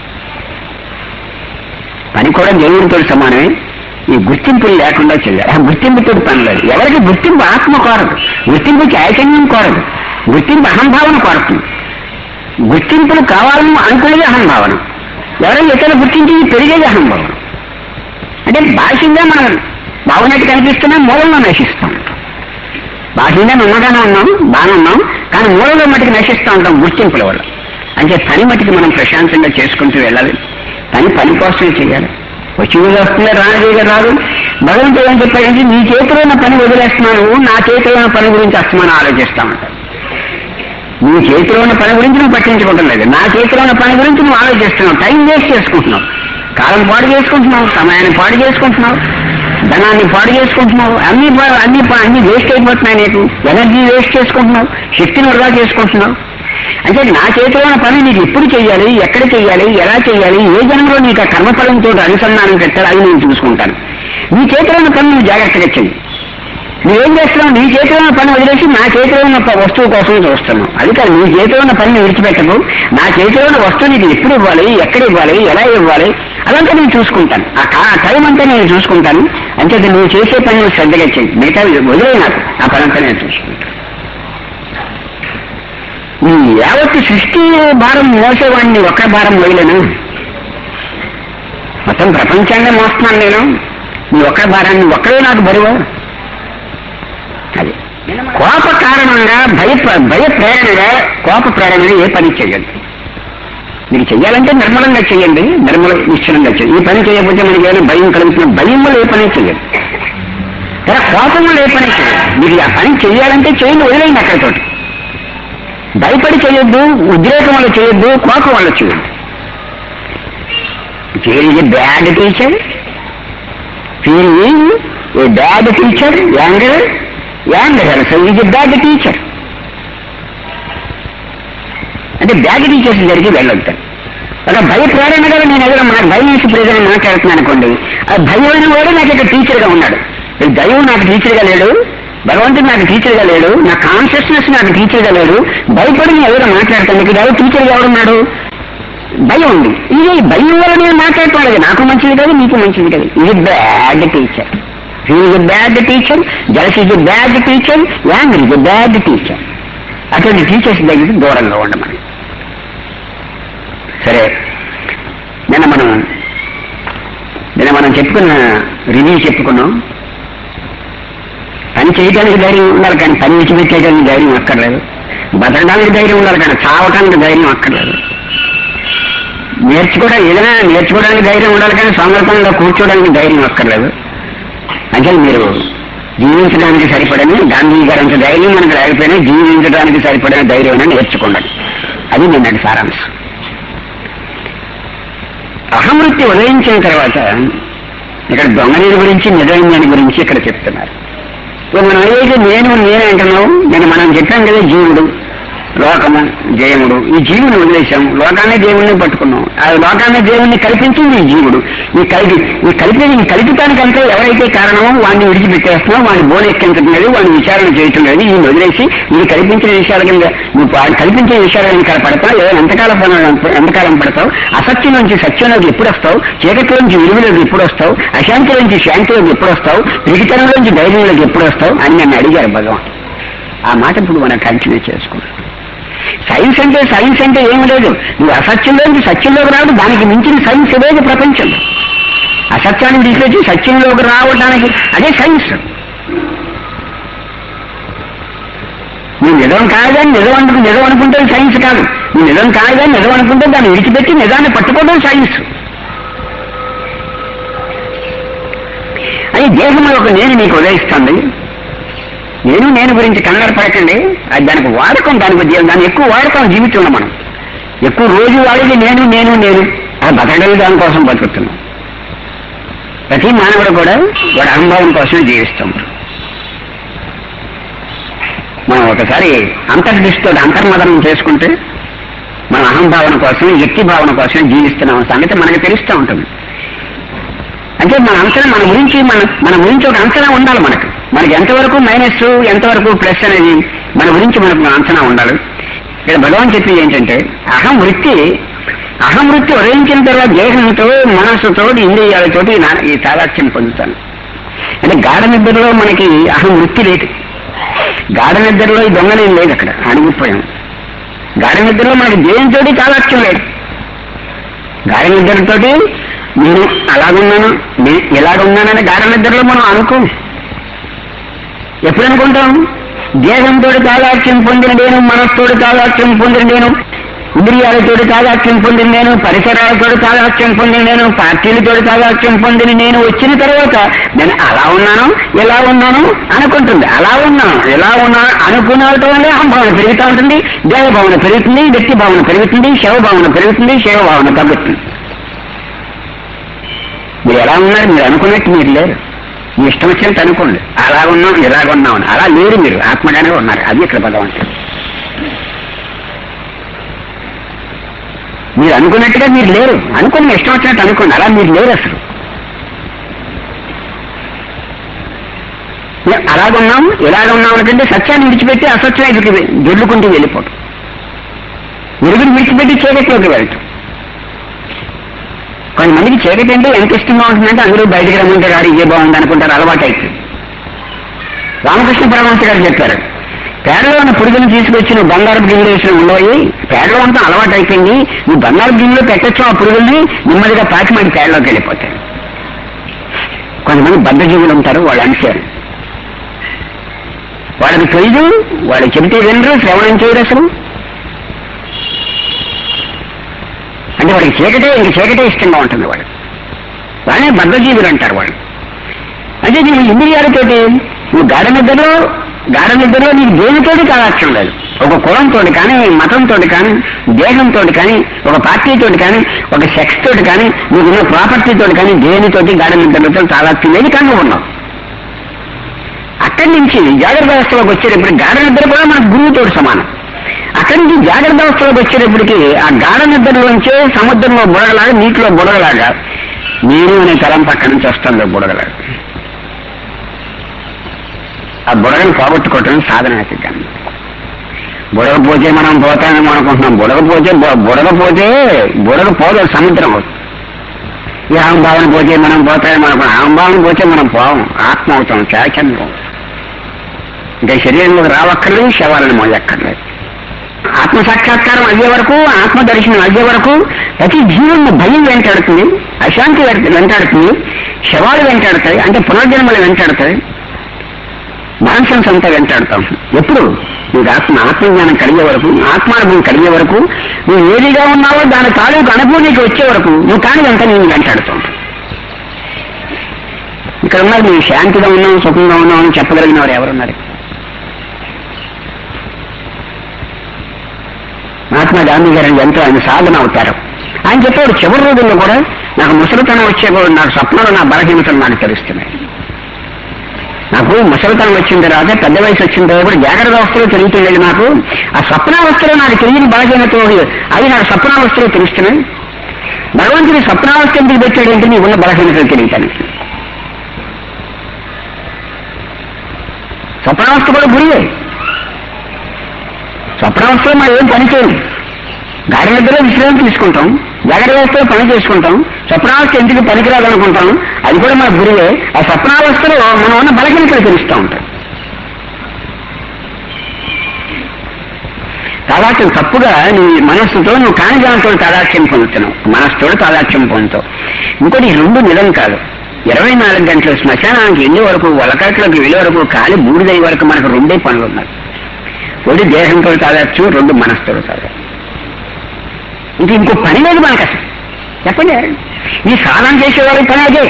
పని కూడా దేవుడితో సమానమే ఈ గుర్తింపులు లేకుండా చేయాలి ఆ గుర్తింపుతో పని లేదు ఎవరికి గుర్తింపు ఆత్మ కోరదు గుర్తింపు చైతన్యం కోరదు గుర్తింపు అహంభావన కోరుతుంది గుర్తింపులు కావాలని అనుకునేది అహంభావన ఎవరైనా ఇతరులు గుర్తించి పెరిగేది అహంభావన అంటే బాహ్యంగా మనం బాగున్నట్టు కనిపిస్తున్నా మూలంలో నశిస్తాం బాహ్యంగా ఉన్నగానే ఉన్నాం బాగానే ఉన్నాం కానీ మూలంలో మట్టుకు నశిస్తూ ఉంటాం గుర్తింపుల వల్ల అంటే పని మట్టుకు మనం ప్రశాంతంగా చేసుకుంటూ వెళ్ళాలి పని పని కోసమే చేయాలి వచ్చింది వస్తుంది రానిదిగా రాదు భగవంతుడు ఏం చెప్పాడంటే నీ చేతిలో ఉన్న పని వదిలేస్తున్నాను నా చేతిలో ఉన్న పని గురించి అస్తమానం ఆలోచిస్తామంటాడు నీ చేతిలో ఉన్న పని గురించి నువ్వు పట్టించుకోవడం లేదు నా చేతిలో ఉన్న పని గురించి నువ్వు ఆలోచిస్తున్నావు టైం వేస్ట్ చేసుకుంటున్నావు కాలం పాడు చేసుకుంటున్నావు సమయాన్ని పాడు చేసుకుంటున్నావు ధనాన్ని పాడు చేసుకుంటున్నావు అన్ని పా- అన్ని పా- అన్ని వేస్ట్ అయిపోతున్నాయి నీకు ఎనర్జీ వేస్ట్ చేసుకుంటున్నావు శక్తిని వృధా చేసుకుంటున్నావు అంటే నా చేతిలో ఉన్న పని నీకు ఎప్పుడు చేయాలి ఎక్కడ చేయాలి ఎలా చేయాలి ఏ జనంలో నీకు ఆ కర్మఫలంతో అనుసంధానం పెట్టాలి అది నేను చూసుకుంటాను నీ చేతిలో ఉన్న పని నువ్వు జాగ్రత్తగా చెయ్యి నువ్వేం చేస్తున్నావు నీ చేతిలో ఉన్న పని వదిలేసి నా చేతిలో ఉన్న ప- వస్తువు కోసం చూస్తున్నావు అది కాదు నీ చేతిలో ఉన్న పనిని విడిచిపెట్టకు నా చేతిలో ఉన్న వస్తువు నీకు ఎప్పుడు ఇవ్వాలి ఎక్కడ ఇవ్వాలి ఎలా ఇవ్వాలి అదంతా నేను చూసుకుంటాను ఆ కా- ఆ టైం అంతా నేను చూసుకుంటాను అంతే నువ్వు చేసే పని నువ్వు శ్రద్ధగా చెయ్యి మిగతా వదిలే నాకు ఆ పని అంతా నేను చూసుకుంటాను ఈ యావత్ సృష్టి భారం మోసేవాడిని ఒక్క భారం మోయలేను మొత్తం ప్రపంచాన్ని మోస్తున్నాను నేను నీ ఒక్క భారాన్ని ఒక్కడే నాకు బరువు అది కోప కారణంగా భయ భయ ప్రేరణగా కోప ప్రేరణగా ఏ పని చేయండి మీరు చెయ్యాలంటే నిర్మలంగా చేయండి నిర్మల నిశ్చలంగా చేయండి ఈ పని చేయకపోతే మనకి ఏమైనా భయం కలుగుతున్న భయంలో ఏ పని చేయండి ఇలా కోపంలో ఏ పని చేయండి మీరు ఆ పని చేయాలంటే చేయండి వదిలేయండి అక్కడితోటి భయపడి చేయొద్దు ఉద్రేకం వల్ల చేయొద్దు కోపం వల్ల చేయొద్దు fear is a bad teacher fear is a bad teacher anger anger so is a bad teacher అంటే బ్యాడ్ టీచర్స్ దగ్గరికి వెళ్ళొద్దు ఒక భయ ప్రేరణగా నేను ఏదైనా మన భయం వేసి ప్రజలు మాట్లాడుతున్నాను అనుకోండి ఆ భయమైన వాడు నాకు ఇక్కడ టీచర్గా ఉన్నాడు ఈ దైవం నాకు టీచర్గా లేడు భగవంతుడు నాకు టీచర్గా లేడు నా కాన్షియస్నెస్ నాకు టీచర్గా లేడు భయపడి నేను ఎవరైనా మాట్లాడతాను ఇక్కడ ఎవరు టీచర్గా ఎవరున్నాడు భయం ఉంది ఇది భయం వల్ల నేను మాట్లాడుతున్నాడు నాకు మంచిది కాదు నీకు మంచిది కాదు ఇది bad teacher is bad teacher jealous is bad teacher anger is bad teacher అటువంటి టీచర్స్ దగ్గరికి దూరంగా ఉండమని సరే నిన్న మనం నిన్న మనం చెప్పుకున్న రివ్యూ చెప్పుకున్నాం పని చేయడానికి ధైర్యం ఉండాలి కానీ పని విడిచిపెట్టేయడానికి ధైర్యం అక్కర్లేదు బతకడానికి ధైర్యం ఉండాలి కానీ చావటానికి ధైర్యం అక్కర్లేదు నేర్చుకోవడం ఏదైనా నేర్చుకోవడానికి ధైర్యం ఉండాలి కానీ సోమర్పణలో కూర్చోవడానికి ధైర్యం అక్కర్లేదు అంటే మీరు జీవించడానికి సరిపడని గాంధీ గారు అంత ధైర్యం మనకు లేకపోయినా జీవించడానికి సరిపడిన ధైర్యం నేర్చుకోండి అది నిన్నటి సారాంశం అహమృతి ఉదయించిన తర్వాత ఇక్కడ దొంగనీరు గురించి నిజమైన గురించి ఇక్కడ చెప్తున్నారు ఇప్పుడు మనం ఏదైతే నేను నేను అంటున్నావు నేను మనం చెప్పాం కదా జీవుడు లోకము జయముడు ఈ జీవుని వదిలేశాం లోకాన్ని దేవుణ్ణి పట్టుకున్నాం ఆ లోకాన్ని దేవుణ్ణి కల్పించింది ఈ జీవుడు ఈ కలిపి ఈ కలిపి ఈ కల్పితానికంటే ఎవరైతే కారణమో వాడిని విడిచిపెట్టేస్తున్నావు వాడిని బోన్ ఎక్కించడం లేదు వాడిని విచారణ చేయటం లేదు ఈ వదిలేసి ఇది కల్పించిన విషయాల కింద నువ్వు పా- కల్పించిన విషయాల కింద పడతావు లేదా ఎంతకాలం పడ- ఎంతకాలం పడతావు అసత్యం నుంచి సత్యంలోకి ఎప్పుడు వస్తావు చీకటిలోంచి విలువలోకి ఎప్పుడు వస్తావు అశాంతిలోంచి శాంతిలోకి ఎప్పుడు వస్తావు పిరికితనంలోంచి ధైర్యంలోకి ఎప్పుడు వస్తావు అని నన్ను అడిగారు భగవాన్ ఆ మాట ఇప్పుడు మనం కంటిన్యూ చేసుకుంటాం సైన్స్ అంటే సైన్స్ అంటే ఏం లేదు నువ్వు అసత్యంలోంచి సత్యంలోకి రావడం దానికి మించిన సైన్స్ లేదు ప్రపంచంలో అసత్యాన్ని తీసుకొచ్చి సత్యంలోకి రావడానికి అదే సైన్స్ నువ్వు నిజం కాదని నిజం అనుకు నిజం అనుకుంటే సైన్స్ కాదు నువ్వు నిజం కాదని నిజం అనుకుంటే దాన్ని విడిచిపెట్టి నిజాన్ని పట్టుకోవడం సైన్స్ అది దేహంలో ఒక నేను నీకు ఉదయిస్తుంది నేను నేను గురించి కంగారు పడకండి అది దానికి వాడకం దానికి జీ- దాన్ని ఎక్కువ వాడకం జీవితంలో మనం ఎక్కువ రోజు వాడేది నేను నేను నేను అది బతకడం దానికోసం బతుకుతున్నాం ప్రతి మానవుడు కూడా వాడు అహంభావం కోసమే జీవిస్తాం మనం ఒకసారి అంతర్దృష్టితో అంతర్మదనం చేసుకుంటే మన అహంభావన కోసం వ్యక్తి భావన కోసం జీవిస్తున్నాం సంగతి మనకి తెలుస్తూ ఉంటుంది అంటే మన అంచనా మన గురించి మన మన గురించి ఒక అంచనా ఉండాలి మనకు మనకి ఎంతవరకు మైనస్ ఎంతవరకు ప్లస్ అనేది మన గురించి మనకు ఒక అంచనా ఉండాలి ఇక్కడ భగవాన్ చెప్పింది ఏంటంటే అహం వృత్తి అహం వృత్తి ఉదయించిన తర్వాత దేహంతో మనస్సుతో ఇంద్రియాలతోటి నా- ఈ తాదాత్యం పొందుతాను అంటే గాఢ నిద్రలో మనకి అహం వృత్తి లేదు గాఢ నిద్రలో ఈ దొంగలేం లేదు అక్కడ అణిగిపోయాం గాఢ నిద్రలో మనకి దేనితోటి తాదాత్యం లేదు గాఢ నిద్రతోటి నేను అలాగున్నాను నేను ఇలాగున్నానని గాఢ నిద్రలో మనం అనుకోం ఎప్పుడు అనుకుంటాం దేహంతో తాదాత్యం పొందిన నేను మనస్తోటి తాదాత్యం పొందిన నేను ఇంద్రియాలతోటి తాదాత్యం పొందిన నేను పరిసరాలతోటి తాదాత్యం పొందిన నేను పార్టీలతోటి తాదాత్యం పొందిన నేను వచ్చిన తర్వాత నేను అలా ఉన్నాను ఎలా ఉన్నాను అనుకుంటుంది అలా ఉన్నాను ఎలా ఉన్నాను అనుకున్నటంలో భావన పెరుగుతూ ఉంటుంది దేహ భావన పెరుగుతుంది వ్యక్తి భావన పెరుగుతుంది శవ భావన పెరుగుతుంది శవ భావన తగ్గుతుంది మీరు ఎలా ఉన్నారు మీరు అనుకున్నట్టు మీరు లేరు మీ ఇష్టం వచ్చినట్టు అనుకోండి అలా ఉన్నాం ఇలాగ ఉన్నాం అని. అలా లేరు మీరు ఆత్మగానే ఉన్నారు అది ఇక్కడ భగవంతుడు మీరు అనుకున్నట్టుగా మీరు లేరు అనుకోండి మీ ఇష్టం వచ్చినట్టు అనుకోండి అలా మీరు లేరు అసలు ఏ- అలాగున్నాం ఇలాగ ఉన్నాం అంటే సత్యాన్ని విడిచిపెట్టి అసత్యానికి దొల్లుకుంటూ వెళ్ళిపోవటం వెలుగుని విడిచిపెట్టి చీకట్లోకి వెళ్ళటం కొంతమందికి చీకటి అంటే ఎంత ఇష్టంగా ఉంటుందంటే అందరూ బయటికి రమ్మంటే గారు ఇదే బాగుంది అనుకుంటారు అలవాటు అయిపోయింది రామకృష్ణ పరమహంస గారు చెప్పారు పేడలో ఉన్న పురుగులను తీసుకొచ్చి నువ్వు బంగారు గిన్నెలో వేసిన ఉండయి పేడలో అంతా అలవాటు అయిపోయింది నువ్వు బంగారు గిన్నెలో పెట్టచ్చు ఆ పురుగుల్ని నెమ్మదిగా పాకి మరి పేడలోకి వెళ్ళిపోతాయి కొంతమంది బద్ధజీవులు ఉంటారు వాళ్ళు అంటారు వాళ్ళకి తెలియదు వాళ్ళు చెబితే వినరు శ్రవణం చేయరు అసలు అంటే వాడికి చీకటే ఇంక చీకటే ఇష్టంగా ఉంటుంది వాడు వాళ్ళే బద్ధజీవులు అంటారు వాళ్ళు అంటే నీవు ఇంద్రియాలతోటి నువ్వు గాఢ నిద్రలో గాఢ నిద్రలో నీకు దేనితోటి కావాల్సిన లేదు ఒక కులంతో కానీ మతంతో కానీ దేహంతో కానీ ఒక పార్టీతోటి కానీ ఒక సెక్స్ తోటి కానీ నీకున్న ప్రాపర్టీ తోటి కానీ దేనితోటి గాఢ నిద్రలతో తాదాత్యం లేదు కానీ నువ్వు ఉన్నావు అక్కడి నుంచి జాగ్రత్త వ్యవస్థలోకి వచ్చేటప్పుడు గాఢ నిద్ర కూడా మన గురువుతోటి సమానం అక్కడి నుంచి జాగ్రత్త అవస్థలోకి వచ్చేటప్పటికి ఆ గాఢ నిద్రలోంచే సముద్రంలో బుడగలాగా నీటిలో బుడగలాగా నేను అనే తలం పక్క నుంచి వస్తుంది బుడగలాగా ఆ బుడగను పోగొట్టుకోవటం సాధన కానీ బుడగపోతే మనం పోతామేమో అనుకుంటున్నాం బుడగపోతే బు- బుడగపోతే బుడగ పోదు అది సముద్రం అవుతుంది ఈ అహంభావన పోతే మనం పోతామేమో అనుకున్నాం అహంభావన పోతే మనం పోవం ఆత్మ అవుతాం చైతన్యం ఇంకా శరీరంలోకి రావక్కర్లేదు శవాలను మోయక్కర్లేదు ఆత్మ సాక్షాత్కారం అయ్యే వరకు ఆత్మ దర్శనం అయ్యే వరకు ప్రతి జీవుని భయం వెంటాడుతుంది అశాంతి వెంట- వెంటాడుతుంది శవాలు వెంటాడుతాయి అంటే పునర్జన్మలు వెంటాడుతాయి మాన్సన్స్ అంతా వెంటాడుతాం ఎప్పుడు నీకు ఆత్మ ఆత్మజ్ఞానం కలిగే వరకు ఆత్మానుభవం కలిగే వరకు నువ్వు ఏదిగా ఉన్నావో దాని తాలూకు అనుభవం నీకు వచ్చే వరకు నువ్వు కానిదంతా నేను వెంటాడుతూ ఉంటావు ఇక్కడ ఉన్నారు మేము శాంతిగా ఉన్నాం సుఖంగా ఉన్నాం అని చెప్పగలిగిన వారు ఎవరున్నారు మహాత్మా గాంధీ గారు ఎంతో ఆయన సాధన అవుతారు ఆయన చెప్పాడు చివరి రోజుల్లో కూడా నాకు ముసలితనం వచ్చే కూడా నాకు స్వప్నంలో నా బలహీనతలు నాకు తెలుస్తున్నాయి నాకు ముసలితనం వచ్చిన తర్వాత పెద్ద వయసు వచ్చిన తర్వాత కూడా జాగ్రత్త అవస్థలో తిరుగుతుండేది నాకు ఆ స్వప్నావస్థలో నాకు తెలియని బలహీనత అవి నాకు స్వప్నావస్థలో తెలుస్తున్నాయి భగవంతుడి స్వప్నావస్థ ఎందుకు పెట్టాడంటే నీ ఉన్న బలహీనతలు తెలియటానికి స్వప్నావస్థ కూడా గురియే స్వప్నావస్థలో మనం ఏం పని చేయం గాడి నిద్రలో విశ్రాంతి తీసుకుంటాం జాగ్రత్త వ్యవస్థలో పని చేసుకుంటాం స్వప్నావస్థ ఎందుకు పనికిరాదనుకుంటాం అది కూడా మన గురువే ఆ స్వప్నావస్థలో మనం ఉన్న బలహీనతలు తెలుస్తూ ఉంటాం తాదాత్యం తప్పుగా నీ మనస్సుతో నువ్వు కాని దానితో తాదాత్యం పొందుతున్నావు మనస్సుతో తాదాత్యం పొందుతావు ఇంకోటి ఈ రెండు నిజం కాదు ఇరవై నాలుగు గంటల శ్మశానానికి వెళ్ళే వరకు వలకట్లోకి వెళ్ళే వరకు కాలి బూడిదయ్యే వరకు మనకు రెండే పనులు ఉన్నాయి ఒకటి దేహంతో తాగచ్చు రెండు మనసుతో తాగచ్చు ఇంక ఇంకో పని లేదు మనకు అసలు చెప్పండి ఈ సాధన చేసేవారి పని అదే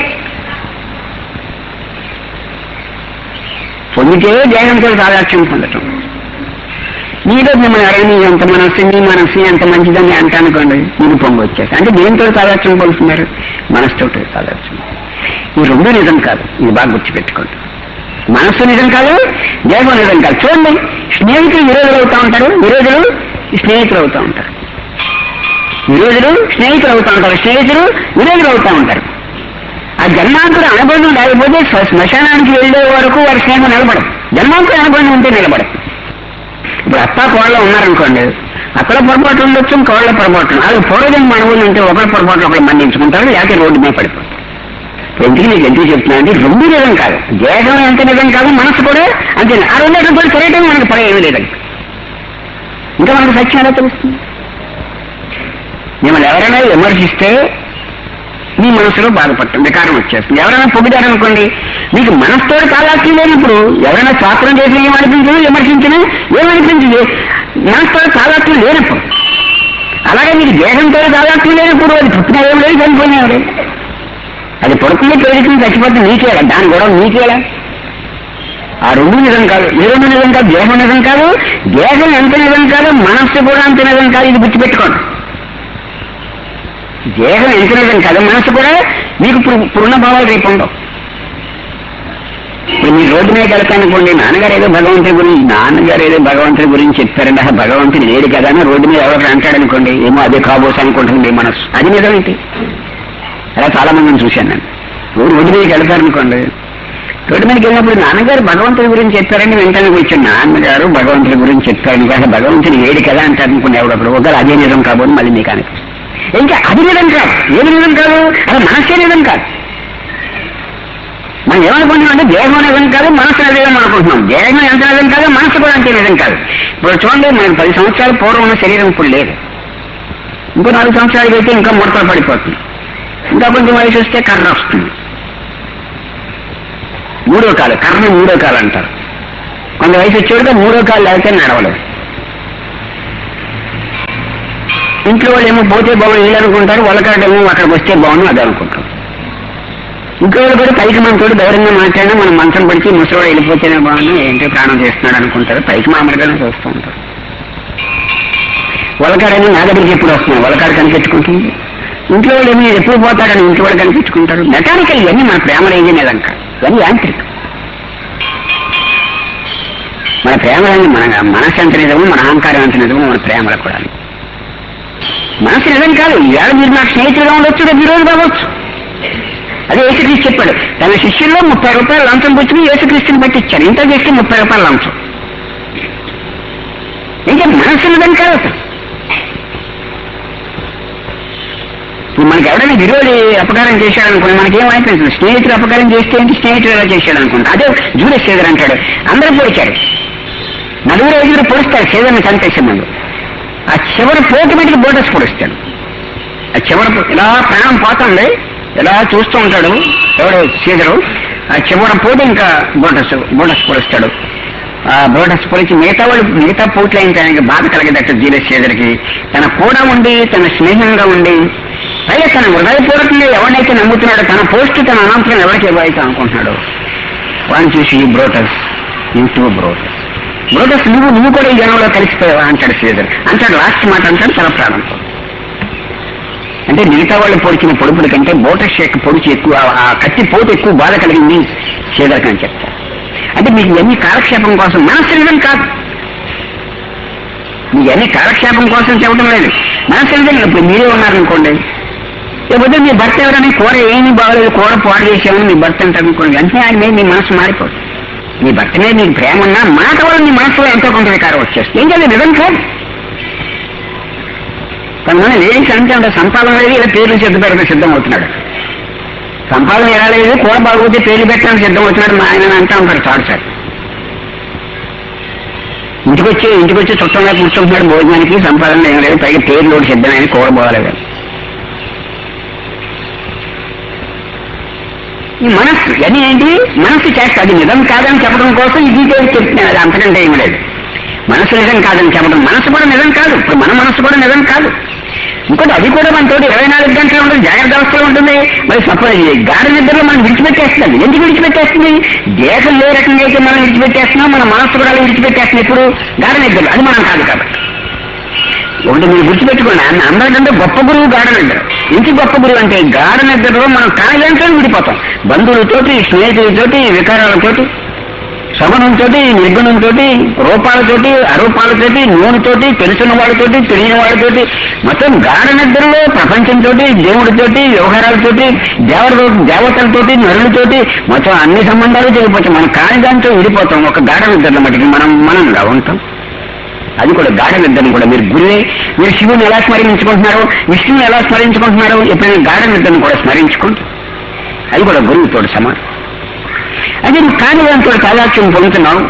పొందితే దేహంతో తాదాత్యం పొందటం నీలో మిమ్మల్ని అడగని ఎంత మనస్సు నీ మనస్సు ఎంత మంచిదని అంట అనుకోండి నీకు పొంగు వచ్చేసి అంటే దేంతో తాదాత్యం పొందుతున్నారు మనసుతో తాదాత్యం ఈ రెండు నిజం కాదు ఇది బాగా గుర్తుపెట్టుకోండి మనస్సు నిజం కాదు దేహం నిజం కాదు చూడండి స్నేహితులు విరోధులు అవుతా ఉంటారు విరోధులు స్నేహితులు అవుతా ఉంటారు విరోధులు స్నేహితులు అవుతా ఉంటారు స్నేహితులు విరోధులు అవుతా ఉంటారు ఆ జన్మాంతర అనుబంధం లేకపోతే స్వ- శ్మశానానికి వెళ్లే వరకు వారి స్నేహం నిలబడదు జన్మాంతర అనుబంధం ఉంటే నిలబడదు ఇప్పుడు అత్త కోళ్ళ ఉన్నారనుకోండి అక్కడ పొరపాటు ఉండొచ్చు కోళ్ళ పొరపాటు అది పూర్వజన్మ అనుభవం ఉంటే ఒకరి పొరపాటు ఒకరు మన్నించుకుంటారు లేకపోతే రోడ్డు మీద పడిపోతారు ఇప్పుడు ఎందుకు నీకు ఎందుకు చెప్తున్నా అంటే రెండు నిజం కాదు దేహం ఎంత నిజం కాదు మనసు కూడా అంతే ఆ రెండు కూడా తిరగటం మనకు పని ఏమీ లేదండి ఇంకా మనకు సత్యం ఎలా తెలుస్తుంది మిమ్మల్ని ఎవరైనా విమర్శిస్తే మీ మనసులో బాధపడటం వికారం వచ్చేస్తుంది ఎవరైనా పొగిడారనుకోండి మీకు మనసుతో కాలాక్తి లేనప్పుడు ఎవరైనా స్వాతంత్రం చేసిన ఏమనిపించదు విమర్శించిన ఏమనిపించదు మనసుతో కాలాక్తి లేనప్పుడు అలాగే మీకు దేహంతో కాలాక్తి లేనప్పుడు అది పుట్టిన ఏం లేదు చనిపోయినా లేదు అది పడుతుంది పెరుగుతుంది చచ్చిపోతుంది నీకేలా దాని గొడవ నీకేలా ఆ రెండు నిజం కాదు ఈ రెండు నిజం కాదు దేహం నిజం కాదు దేహం ఎంత నిజం కాదు మనస్సు కూడా అంత నిజం కాదు ఇది గుర్తుపెట్టుకోండి దేహం ఎంత నిజం కాదు మనస్సు కూడా మీకు పు- పూర్ణ భావాలు రేపు ఉండవు ఇప్పుడు మీ రోడ్డు మీద వెళ్తానుకోండి నాన్నగారు ఏదో భగవంతుడి గురించి నాన్నగారు ఏదో భగవంతుడి గురించి చెప్పారండి ఆ భగవంతుడు లేడు కదా అని రోడ్డు మీద ఎవరు అంటాడనుకోండి ఏమో అదే కాబోస్ అనుకుంటుంది మీ మనస్సు అది నిజం ఏంటి అలా చాలా మందిని చూశాను నేను ఎవరు రోడ్డు మీదకి వెళ్తారనుకోండి రోడ్డు మీదకి వెళ్ళినప్పుడు నాన్నగారు భగవంతుడి గురించి చెప్పారని వెంటనే కూర్చొని నాన్నగారు భగవంతుడి గురించి చెప్పారని కాదు భగవంతుడు ఏడు కదా అంటారు అనుకుని ఎవడప్పుడు ఒకరు అదే నిజం కాబోదు మళ్ళీ మీకు అనిపిస్తుంది ఇంకా అది నిజం కాదు ఏది నిజం కాదు అది మనసే నిజం కాదు మనం ఏమనుకుంటున్నాం అంటే దేహం నిజం కాదు మనసు నిజం అనుకుంటున్నాం దేహం ఎంత నిజం కాదు మనసు కూడా అంతే నిజం కాదు ఇప్పుడు చూడండి మనకి పది సంవత్సరాల పూర్వం ఉన్న శరీరం ఇప్పుడు లేదు ఇంకో నాలుగు సంవత్సరాలు అయితే ఇంకా ముడతలు పడిపోతుంది ఇంకా కొంచెం వయసు వస్తే కర్ర వస్తుంది మూడో కాలు కర్ర మూడో కాలు అంటారు కొంత వయసు వచ్చేవాడికి మూడో కాలు లేకపోతే నడవలేదు ఇంట్లో వాళ్ళు ఏమో పోతే బాగుంది వీళ్ళు అనుకుంటారు వాళ్ళకాడేమో అక్కడికి వస్తే బాగుంది అది అనుకుంటారు ఇంకో వాళ్ళు కూడా పైకి మనతో ధైర్యంగా మాట్లాడినా మనం మంచం పడిచి ముసలోడు వెళ్ళిపోతేనే బాగుంది ఏంటి ప్రాణం చేస్తున్నాడు అనుకుంటారు పైకి మామూలుగానే చూస్తూ ఉంటారు వాళ్ళకాడని నా దగ్గరికి ఎప్పుడు వస్తున్నాడు వాళ్ళకాడ కనిపెట్టుకుంటుంది ఇంట్లో వాళ్ళు ఏమి ఎప్పుడు పోతాడని ఇంట్లో వాళ్ళు కనిపించుకుంటారు మెకానికల్ ఇవన్నీ మన ప్రేమలు ఏం లేదంక ఇవన్నీ యాంత్రిక మన ప్రేమ మన మనసు ఎంత నిజము మన అహంకారం ఎంత నిజము మన ప్రేమలు కూడా మనసు నిజం కాదు ఇవాళ మీరు నాకు స్నేహితులుగా ఉండొచ్చు రేపు ఈ రోజు కావచ్చు అదే యేసుక్రీస్తు చెప్పాడు తన శిష్యుల్లో ముప్పై రూపాయలు లంచం పుచ్చుకుని యేసుక్రీస్తుని పట్టించాడు ఇంత చేస్తే ముప్పై రూపాయలు లంచం ఇంకా మనసు నిజం కాదు అసలు ఇప్పుడు మనకి ఎవరైనా విరోధి అపకారం చేశాడు అనుకోండి మనకి ఏమైపోయింది స్నేహితుడు అపకారం చేస్తే ఏంటి స్నేహితుడు ఎలా చేశాడు అనుకుంటా అదే జూడే సేదర్ అంటాడు అందరూ పొడిచాడు నలుగురు ఐదుగురు పొడుస్తారు సేదర్ని చంపేసే ముందు ఆ చివరి పోటు మీదకి బోటస్ పొడుస్తాడు ఆ చివరి పో- ఇలా ప్రాణం పోతుంది ఇలా చూస్తూ ఉంటాడు ఎవడు సీదరు ఆ చివరి పోటు ఇంకా బోటస్ బోటస్ పొడుస్తాడు ఆ బోటస్ పొడిచి మిగతా వాళ్ళు మిగతా పోట్లు అయిన ఆయనకి బాధ కలిగేటట్టు జీలస్ సీదర్కి తన కూడా ఉండి తన స్నేహంగా ఉండి పైగా తన హృదయపూర్వకంగా ఎవరినైతే నమ్ముతున్నాడో తన పోస్ట్ తన అనంతరం ఎవరికి ఇవ్వాలి అనుకుంటున్నాడు వాడిని చూసి బ్రోటస్ ఇంటూ బ్రోటస్ బ్రోటస్ నువ్వు నువ్వు కూడా ఈ జనంలో కలిసిపోయావా అంటాడు శ్రీధర్ అంటాడు లాస్ట్ మాట అంటాడు తన ప్రాణంతో అంటే మిగతా వాళ్ళు పొడిచిన పొడుపుల కంటే బోటస్ యొక్క పొడిచి ఎక్కువ ఆ- ఆ కత్తి పోటు ఎక్కువ బాధ కలిగింది శ్రీధర్ అని చెప్తారు అంటే మీకు ఇవన్నీ కాలక్షేపం కోసం మనసు నిజం కాదు మీకు అన్ని కాలక్షేపం కోసం చెప్పడం లేదు మనసు నిజం ఇప్పుడు మీరే ఉన్నారనుకోండి లేకపోతే మీ భర్త ఎవరైనా కూర ఏమీ బాగలేదు కూర పాడు చేసామని మీ భర్త అంటారు అనుకోండి వెంటనే ఆయన మీద మీ మనసు మారిపోతుంది మీ భర్త మీద మీకు ప్రేమ ఉన్నా మాట వల్ల మీ మనసులో ఎంతో కొంత వికారం వచ్చేస్తుంది ఏం చేయాలి నిజం కాదు కొంతమంది లేడీస్ అంటే అంత సంపాదన లేదు ఇలా పేర్లు సిద్ధ పెడితే సిద్ధం అవుతున్నాడు సంపాదన ఎలా లేదు కూర బాగోతే పేర్లు పెట్టడానికి సిద్ధం అవుతున్నాడు మా ఆయన అంటా ఉంటారు చాలు సార్ ఇంటికి వచ్చి ఇంటికి వచ్చి చుట్టంగా కూర్చుంటున్నాడు భోజనానికి సంపాదన ఏం లేదు పైగా పేర్లు ఒకటి సిద్ధమైన కూర బాగలేదు ఈ మనస్సు ఇవన్నీ ఏంటి మనస్సు చేస్తా అది నిజం కాదని చెప్పడం కోసం ఈ డీటెయిల్స్ చెప్తున్నాను అది అంతకంటే ఏం లేదు మనసు నిజం కాదని చెప్పడం మనసు కూడా నిజం కాదు ఇప్పుడు మన మనసు కూడా నిజం కాదు ఇంకోటి అది కూడా మనతో ఇరవై నాలుగు గంటలు ఉంటుంది జాగ్రత్త అవస్థలో ఉంటుంది మరి సపోజ్ గాఢ నిద్రలో మనం విడిచిపెట్టేస్తుంది ఎందుకు విడిచిపెట్టేస్తుంది దేశం ఏ రకంగా అయితే మనం విడిచిపెట్టేస్తున్నాం మన మనస్సు కూడా అలా విడిచిపెట్టేస్తుంది ఇప్పుడు గాఢ నిద్రలో అది మనం కాదు కాబట్టి ఒకటి మీరు గుర్తుపెట్టుకోండి అన్న అందరికంటే గొప్ప గురువు గాఢ నిద్ర ఇంటి గొప్ప గురువు అంటే గాఢ నిద్రలో మనం కాయలంటే విడిపోతాం బంధువులతోటి స్నేహితులతోటి వికారాలతోటి సగుణంతోటి నిర్గుణంతోటి రూపాలతోటి అరూపాలతోటి నూనెతోటి తెలుసున్న వాడితోటి తెలియని వాడితోటి మొత్తం గాఢ నిద్రలో ప్రపంచంతో దేవుడితోటి వ్యవహారాలతోటి దేవత దేవతలతోటి నరులతోటి మొత్తం అన్ని సంబంధాలు తెలిపోతాం మనం కాని దాంతో విడిపోతాం ఒక గాఢ నిద్రలో మటుకి మనం మనంగా ఉంటాం అది కూడా గాఢ నిద్రను కూడా మీరు గురువే మీరు శివుని ఎలా స్మరించుకుంటున్నారో విష్ణువుని ఎలా స్మరించుకుంటున్నారో ఎప్పుడైనా గాఢ నిద్రను కూడా స్మరించుకోండి అది కూడా గురువుతో సమానం అదే నువ్వు కాని దాంతో తాదాత్యం పొందుతున్నావు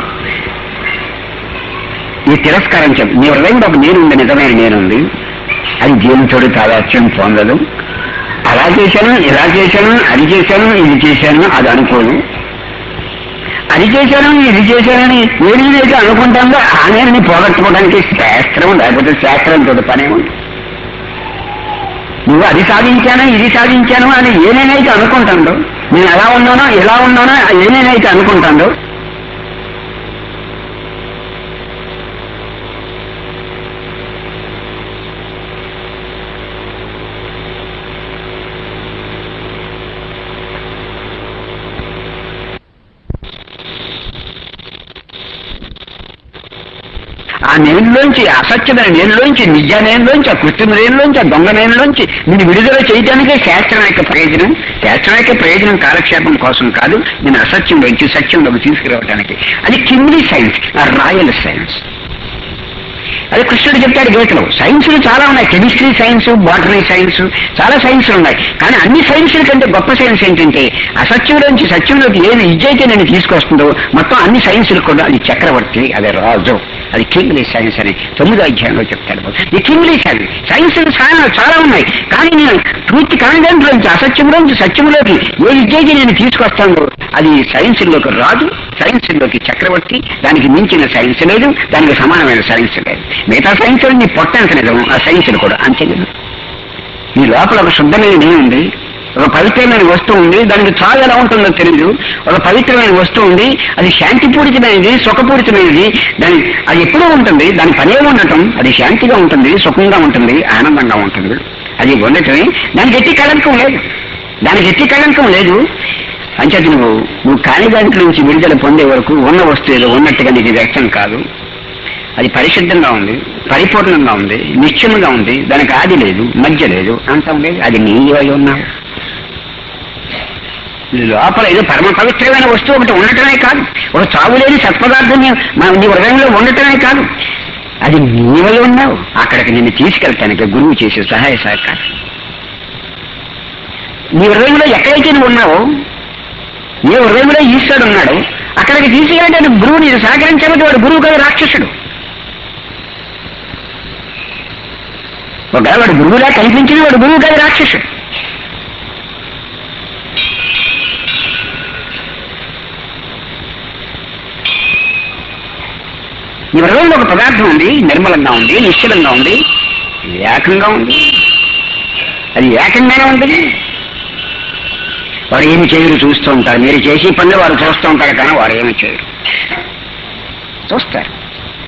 ఈ తిరస్కారం చెప్పు నీ హృదయంలో ఒక నేనుంది నిజమైన నేనుంది అది దేవునితోడు తాదాత్యం పొందదు అలా చేశాను ఇలా చేశాను అది చేశాను ఇది చేశాను అది అనుకోను అది చేశాను ఇది చేశానని ఏది అయితే అనుకుంటాందో ఆ నేలని పోగొట్టుకోవడానికి శాస్త్రం లేకపోతే శాస్త్రంతో పనే ఉంది నువ్వు అది సాధించాను ఇది సాధించాను అని ఏనేనైతే అనుకుంటాడో నేను ఎలా ఉన్నానో ఎలా ఉన్నానో ఏనేనైతే అనుకుంటాడో ఆ నేనులోంచి అసత్యమైన నేనులోంచి నిజ నేనులోంచి ఆ కృత్రిమ నేనులోంచి ఆ దొంగ నేనులోంచి నేను విడుదల చేయడానికే శాస్త్రం యొక్క ప్రయోజనం శాస్త్రం యొక్క ప్రయోజనం కాలక్షేపం కోసం కాదు నేను అసత్యంలోంచి సత్యంలోకి తీసుకురావడానికి అది కింగ్లీ సైన్స్ ఆ రాయల్ సైన్స్ అది కృష్ణుడు చెప్తాడు గీతలో సైన్సులు చాలా ఉన్నాయి కెమిస్ట్రీ సైన్స్ బాటనీ సైన్స్ చాలా సైన్సులు ఉన్నాయి కానీ అన్ని సైన్సుల కంటే గొప్ప సైన్స్ ఏంటంటే అసత్యంలోంచి సత్యంలోకి ఏది ఇజ్జైతే నేను తీసుకొస్తుందో మొత్తం అన్ని సైన్సులు కూడా అది చక్రవర్తి అది రాజు అది కింగ్లీ సైన్స్ అని తొమ్మిదో అధ్యాయంలో చెప్తాడు ఈ కింగ్లీ సైన్స్ సైన్సులు చాలా చాలా ఉన్నాయి కానీ నేను పూర్తి కాని దాంట్లోంచి అసత్యంలోంచి సత్యంలోకి ఏ విద్యకి నేను తీసుకొస్తాను అది సైన్సుల్లోకి రాదు సైన్సుల్లోకి చక్రవర్తి దానికి మించిన సైన్స్ లేదు దానికి సమానమైన సైన్స్ లేదు మిగతా సైన్స్ నీ పొట్టంత నిజం ఆ సైన్సులు కూడా అంతే లేదు నీ లోపల ఒక శుద్ధమైన నేను ఉంది ఒక పవిత్రమైన వస్తువు ఉంది దానికి చాలు ఎలా ఉంటుందో తెలియదు ఒక పవిత్రమైన వస్తువు ఉంది అది శాంతిపూరితమైనది సుఖపూరితమైనది దాని అది ఎప్పుడూ ఉంటుంది దాని పనే ఉండటం అది శాంతిగా ఉంటుంది సుఖంగా ఉంటుంది ఆనందంగా ఉంటుంది అది ఉండటమే దానికి ఎట్టి కళంకం లేదు దానికి ఎట్టి కళంకం లేదు అంచేత నువ్వు నువ్వు కాని దాంట్లో నుంచి విడుదల పొందే వరకు ఉన్న వస్తువులు ఉన్నట్టుగా నీకు వ్యక్తం కాదు అది పరిశుద్ధంగా ఉంది పరిపూర్ణంగా ఉంది నిశ్చయంగా ఉంది దానికి ఆది లేదు మధ్య లేదు అంతా ఉండేది అది నీ అయి ఉన్నావు లోపల ఏదో పరమ పవిత్రమైన వస్తువు ఒకటి ఉండటమే కాదు ఒక చావులేని సత్పదార్థం నీ- మన నీ హృదయంలో ఉండటమే కాదు అది నీవై ఉన్నావు అక్కడికి నిన్ను తీసుకెళ్తానికి గురువు చేసే సహాయ సహకారం నీ హృదయంలో ఎక్కడైతే నువ్వు ఉన్నావో నీ హృదయంలో ఈశ్వరుడు ఉన్నాడు అక్కడికి తీసుకెళ్ళడానికి గురువు నీకు సహకరించకపోతే వాడు గురువు కాదు రాక్షసుడు ఒకవేళ వాడు గురువులా కనిపించింది వాడు గురువు కాదు రాక్షసుడు నీ హృదయంలో ఒక పదార్థం ఉంది నిర్మలంగా ఉంది నిశ్చలంగా ఉంది ఏకంగా ఉంది అది ఏకంగానే ఉంటుంది వారు ఏమి చేయరు చూస్తూ ఉంటారు మీరు చేసే పనులు వారు చూస్తూ ఉంటారు కానీ వారు ఏమి చేయరు చూస్తారు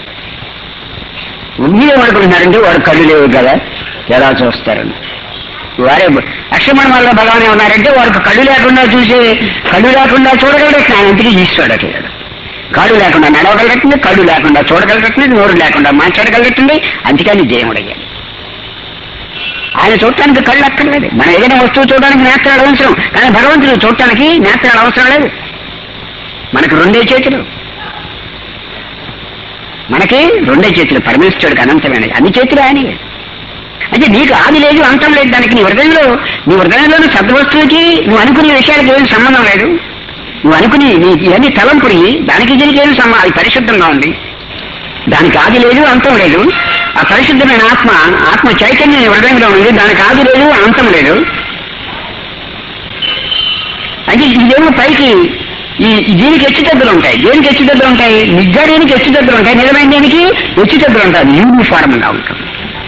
మీరేమనుకుంటున్నారంటే వాడు కళ్ళు లేవు కదా ఎలా చూస్తారని వారే అక్షమణ వల్ల భగవాన్ ఉన్నారంటే వారికి కళ్ళు లేకుండా చూసే కళ్ళు లేకుండా చూడగలడు స్నానంతికి ఈశ్వరుడు అట్లేడు కాళ్ళు లేకుండా నడవగలగట్టుంది కళ్ళు లేకుండా చూడగలగట్టుంది నోరు లేకుండా మాట్లాడగలగట్టుంది అందుకని దేవుడయ్యాడు ఆయన చూడటానికి కళ్ళు అక్కర్లేదు మనం ఏదైనా వస్తువు చూడడానికి నేత్రాలు అవసరం కానీ భగవంతుడు చూడటానికి నేత్రాలు అవసరం లేదు మనకు రెండే చేతులు మనకి రెండే చేతులు పరమేశ్వరుడికి అనంతమైన అన్ని చేతులు ఆయన అంటే నీకు ఆది లేదు అంతం లేదు దానికి నీ హృదయంలో నీ హృదయంలోని సద్వస్తువుకి నువ్వు అనుకునే విషయాలకు ఏం సంబంధం లేదు నువ్వు అనుకుని నీ ఇవన్నీ తలంపుడి దానికి దీనికి ఏం సంబంధం అది పరిశుద్ధంగా ఉంది దానికి ఆది లేదు అంతం లేదు ఆ పరిశుద్ధమైన ఆత్మ ఆత్మ చైతన్యం నీ హృదయంలో ఉంది దానికి ఆది లేదు అంతం లేదు అంటే ఇదేమో పైకి ఈ ఈ దీనికి హెచ్చుతగ్గులు ఉంటాయి దేనికి హెచ్చుతగ్గులు ఉంటాయి నిజానికి హెచ్చుతగ్గులు ఉంటాయి నిజమైన దేనికి హెచ్చుతగ్గులు ఉంటాయి యూనిఫార్మ్ గా ఉంటుంది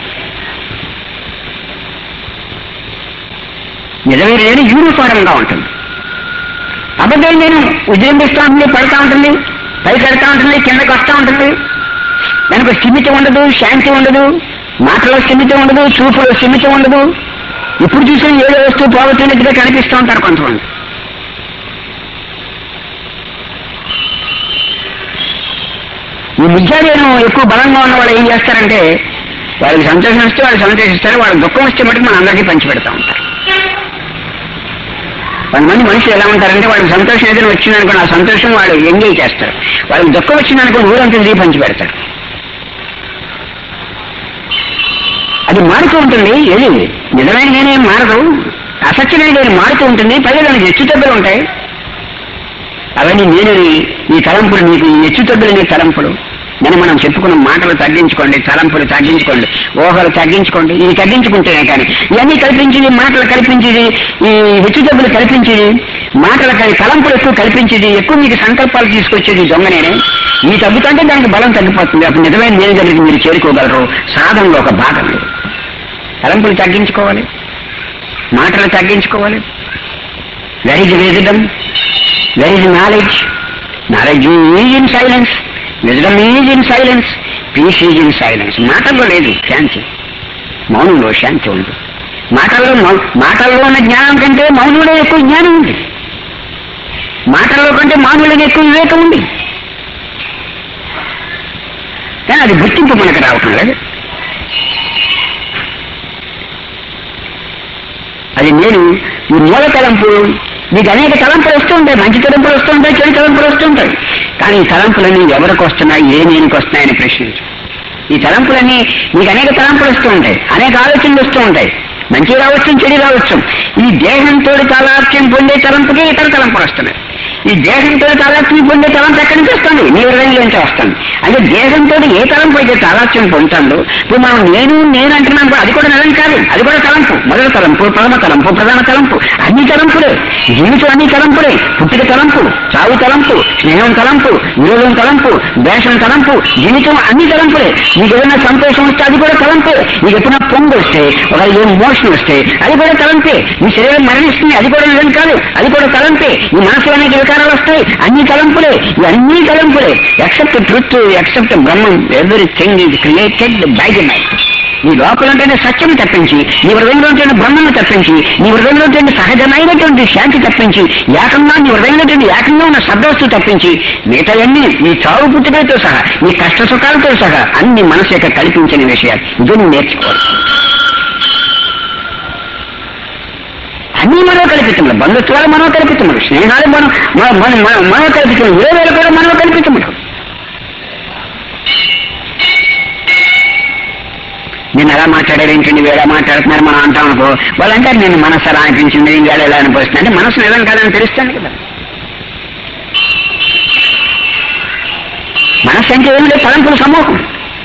నిజమైన నేను యూనిఫార్మ్ గా ఉంటుంది అబద్ధం నేను ఉద్యమిస్తూ ఉంటుంది పడుతూ ఉంటుంది పైకి వెళ్తా ఉంటుంది కిందకి వస్తూ ఉంటుంది దానికి స్థిమితి ఉండదు శాంతి ఉండదు మాటలో స్థిమితి ఉండదు చూపులో స్థిమితి ఉండదు ఇప్పుడు చూసిన ఏదో వస్తువు పోగొట్టినట్టుగా కనిపిస్తూ ఉంటారు కొంతమంది ఈ మిథ్యాదేహం ఎక్కువ బలంగా ఉన్న వాళ్ళు ఏం చేస్తారంటే వాళ్ళకి సంతోషం వస్తే వాళ్ళు సంతోషిస్తారు వాళ్ళకి దుఃఖం వస్తే మటుకు మన అందరికీ పంచి పెడతా ఉంటారు కొంతమంది మనుషులు ఎలా ఉంటారంటే వాళ్ళకి సంతోషం ఏదైనా వచ్చిందనుకోండి ఆ సంతోషం వాళ్ళు ఎంజాయ్ చేస్తారు వాళ్ళకి దుఃఖం వచ్చిందనుకోండి ఊరంతా తిరిగి పంచి పెడతారు అది మారుతూ ఉంటుంది ఏది నిజమైన నేనే మారదు అసత్యమైన నేను మారుతూ ఉంటుంది పైగా దానికి హెచ్చుతగ్గులు ఉంటాయి అవన్నీ నేను ఈ తలంపులు నీకు ఈ హెచ్చుతగ్గులు నీ తలంపులు నేను మనం చెప్పుకున్న మాటలు తగ్గించుకోండి తలంపులు తగ్గించుకోండి ఊహలు తగ్గించుకోండి ఇవి తగ్గించుకుంటేనే కానీ ఇవన్నీ కల్పించేది మాటలు కల్పించేది ఈ హెచ్చుతగ్గులు కల్పించేది మాటలు కలి- తలంపులు ఎక్కువ కల్పించేది ఎక్కువ మీకు సంకల్పాలు తీసుకొచ్చేది దొంగ నేనే ఈ తగ్గుతుంటే దానికి బలం తగ్గిపోతుంది అప్పుడు నిజమైన నేను దగ్గరికి మీరు చేరుకోగలరు సాధనలో ఒక భాగం లేదు తలంపులు తగ్గించుకోవాలి మాటలు తగ్గించుకోవాలి where is wisdom where is knowledge knowledge is in silence wisdom is in silence peace is in silence మాటల్లో లేదు శాంతి మౌనంలో శాంతి ఉంది మాటల్లో మౌ- మాటల్లో ఉన్న జ్ఞానం కంటే మౌనంలో ఎక్కువ జ్ఞానం ఉంది మాటల్లో కంటే మౌనంలో ఎక్కువ వివేకం ఉంది కానీ అది గుర్తింపు మనకు రావటం లేదు అది నేను ఈ మూల తలంపు మీకు అనేక తలంపులు వస్తూ ఉంటాయి మంచి తలంపులు వస్తూ ఉంటాయి చెడు తలంపులు వస్తూ ఉంటాయి కానీ ఈ తలంపులన్నీ ఎవరికి వస్తున్నాయి ఏ నేనికి వస్తున్నాయని ప్రశ్నించు ఈ తలంపులన్నీ మీకు అనేక తలంపులు వస్తూ ఉంటాయి అనేక ఆలోచనలు వస్తూ ఉంటాయి మంచి రావచ్చు చెడు రావచ్చు ఈ దేహంతో తాలాప్యం పొందే తలంపుకి ఇతర తలంపులు వస్తున్నాయి ఈ దేహంతో తాలాప్యం పొందే తలంపు ఎక్కడి నుంచి వస్తుంది నీ హృదయంలోంచి వస్తుంది అంటే దేహంతో ఏ తలంపు అయితే తాలాప్యం పొందుతుందో ఇప్పుడు మనం నేను నేను అంటున్నాం కూడా అది కూడా నిజం కాదు అది కూడా తలంపు మొదటి తలంపు ప్రథమ తలంపు ప్రధాన తలంపు అన్ని తలంపులే జీవితం అన్ని తలంపులే పుట్టిక తలంపు చావు తలంపు స్నేహం తలంపు విరోధం తలంపు ద్వేషం తలంపు జీవితం అన్ని తలంపులే నీకు ఏదైనా సంతోషం వస్తే అది కూడా తలంపే నీకు ఎప్పుడైనా పొంగు వస్తే ఒక ఏం మోషన్ వస్తే అది కూడా తలంపే నీ శరీరం మరణిస్తుంది అది కూడా నిజం కాదు అది కూడా తలంపే నీ మనసులో అనేక వికారాలు వస్తాయి అన్ని తలంపులే ఇవన్నీ తలంపులే ఎక్సెప్ట్ ట్రుత్ ఎక్సెప్ట్ బ్రహ్మం everything is created by the mind నీ లోపల ఉంటేనే సత్యం తప్పించి నీ హృదయంలో ఉంటేనే బ్రహ్మను తప్పించి నీ హృదయంలో ఉంటే సహజమైనటువంటి శాంతి తప్పించి ఏకంగా నీ హృదయంలో ఉంటే ఏకంగా ఉన్న శబ్దవస్తు తప్పించి మిగతావన్నీ నీ చావు పుట్టుకలతో సహా నీ కష్ట సుఖాలతో సహా అన్ని మనసు యొక్క కల్పించిన విషయాలు ఇది నువ్వు నేర్చుకోవాలి అన్ని మనో కల్పితములు బంధుత్వాలు మనో కల్పితములు స్నేహాలు మనం మన- మన- మన- మనో కల్పితములు ఏ వేళ కూడా మనో కల్పితములు నేను ఎలా మాట్లాడారు ఏంటండి వేళ మాట్లాడుతున్నారు మనం అంటాం అనుకో వాళ్ళు అంటారు నేను మనసు అలా అనిపించింది ఇంకా ఎలా అనిపిస్తుంది అంటే మనసు నిజం కాదని తెలుస్తుంది కదా మనస్సు అంటే ఏం లేదు తలంపుల సమూహం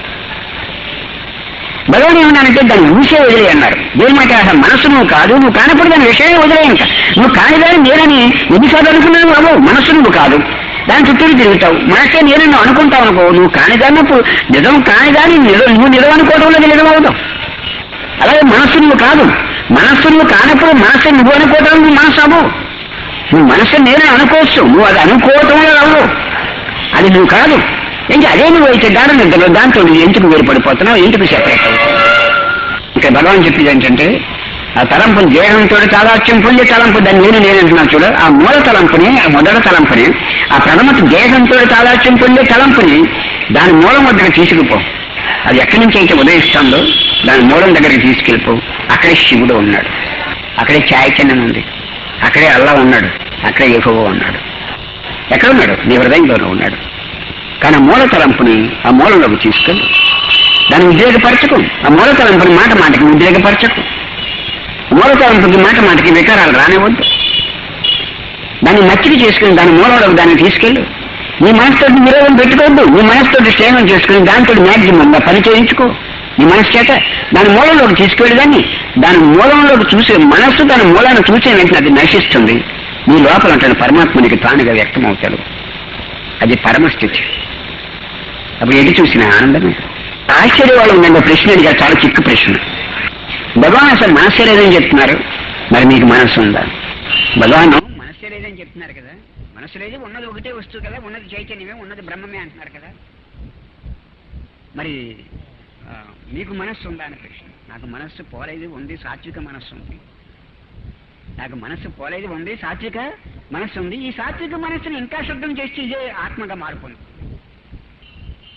భగవాన్ ఏమన్నానంటే దాన్ని ఊసే వదిలే అన్నారు దేని మాట అసలు మనసు నువ్వు కాదు నువ్వు కానప్పుడు దాని విషయమే వదిలేయంట నువ్వు కానిదాన్ని నేనని ఎన్నిసార్లు అనుకున్నావు బాబు మనస్సు నువ్వు కాదు దాని చుట్టూ తిరుగుతావు మనసే నేను నువ్వు అనుకుంటావు అనుకో నువ్వు కానిదాన్నప్పుడు నిజం కానిదాన్ని నిజం నువ్వు నిజం అనుకోవడం లేదు నిజం అవుతావు అలాగే మనస్సు నువ్వు కాదు మనస్సు నువ్వు కానప్పుడు మనస్సు నువ్వు అనుకోవటం నువ్వు మనసు అవ్వు నువ్వు మనస్సు నేను అనుకోవచ్చు నువ్వు అది అనుకోవటంలో అవ్వు అది నువ్వు కాదు ఇంకా అదే నువ్వు అయితే గాఢ నిద్రలో దాంతో నువ్వు ఎందుకు వేరుపడిపోతున్నావు ఎందుకు సెపరేట్ అవుతున్నావు ఇక్కడ భగవాన్ చెప్పేది ఏంటంటే ఆ తలంపు దేహంతో తాదాత్యం పొందే తలంపు దాన్ని నేను నేనంటున్నాను చూడ ఆ మూల తలంపుని ఆ మొదటి తలంపుని ఆ ప్రథమ దేహంతో తాదాత్యం పొందే తలంపుని దాని మూలం వద్దకు తీసుకుపో అది ఎక్కడి నుంచి అయితే ఉదయిస్తుందో దాని మూలం దగ్గరికి తీసుకెళ్ళిపో అక్కడే శివుడు ఉన్నాడు అక్కడే చాయచన్నం ఉంది అక్కడే అల్లా ఉన్నాడు అక్కడే ఎక్కువ ఉన్నాడు ఎక్కడ ఉన్నాడు నీ హృదయంలోనే ఉన్నాడు కానీ ఆ మూల తలంపుని ఆ మూలంలోకి తీసుకెళ్ళి దాన్ని ఉద్రేకపరచకు ఆ మూల తలంపుని మాట మాటకి ఉద్రేకపరచకు మూల తలంపుకి మాట మాటకి వికారాలు రానివద్దు దాన్ని మచ్చికి చేసుకుని దాని మూలంలోకి దాన్ని తీసుకెళ్ళు నీ మనసుతోటి విరోధం పెట్టుకోవద్దు నీ మనసుతోటి స్నేహం చేసుకుని దాంతో మ్యాక్సిమం పని చేయించుకో నీ మనసు చేత దాని మూలంలోకి తీసుకెళ్ళి దాన్ని దాని మూలంలోకి చూసే మనస్సు దాని మూలాన్ని చూసే వెంటనే అది నశిస్తుంది నీ లోపల ఉంటుంది పరమాత్మనికి తానుగా వ్యక్తమవుతాడు అది పరమస్థితి అప్పుడు ఎటు చూసిన ఆనందమే ఆశ్చర్యవాళ్ళు ఉందండి ప్రశ్న అడిగారు చాలా చిక్కు ప్రశ్న భగవాన్ అసలు మనస్సే లేదని చెప్తున్నారు మరి మీకు మనస్సు ఉందా భగవాన్ మనస్సే లేదని చెప్తున్నారు కదా మనస్సు లేదు ఉన్నది ఒకటే వస్తువు కదా ఉన్నది చైతన్యమే ఉన్నది బ్రహ్మమే అంటున్నారు కదా మరి ఆ, మీకు మనస్సు ఉందా అని ప్రశ్న నాకు మనస్సు పోలేదు ఉంది సాత్విక మనస్సు ఉంది నాకు మనస్సు పోలేదు ఉంది సాత్విక మనస్సు ఉంది ఈ సాత్విక మనస్సుని ఇంకా శుద్ధం చేసి ఇదే ఆత్మగా మారుతుంది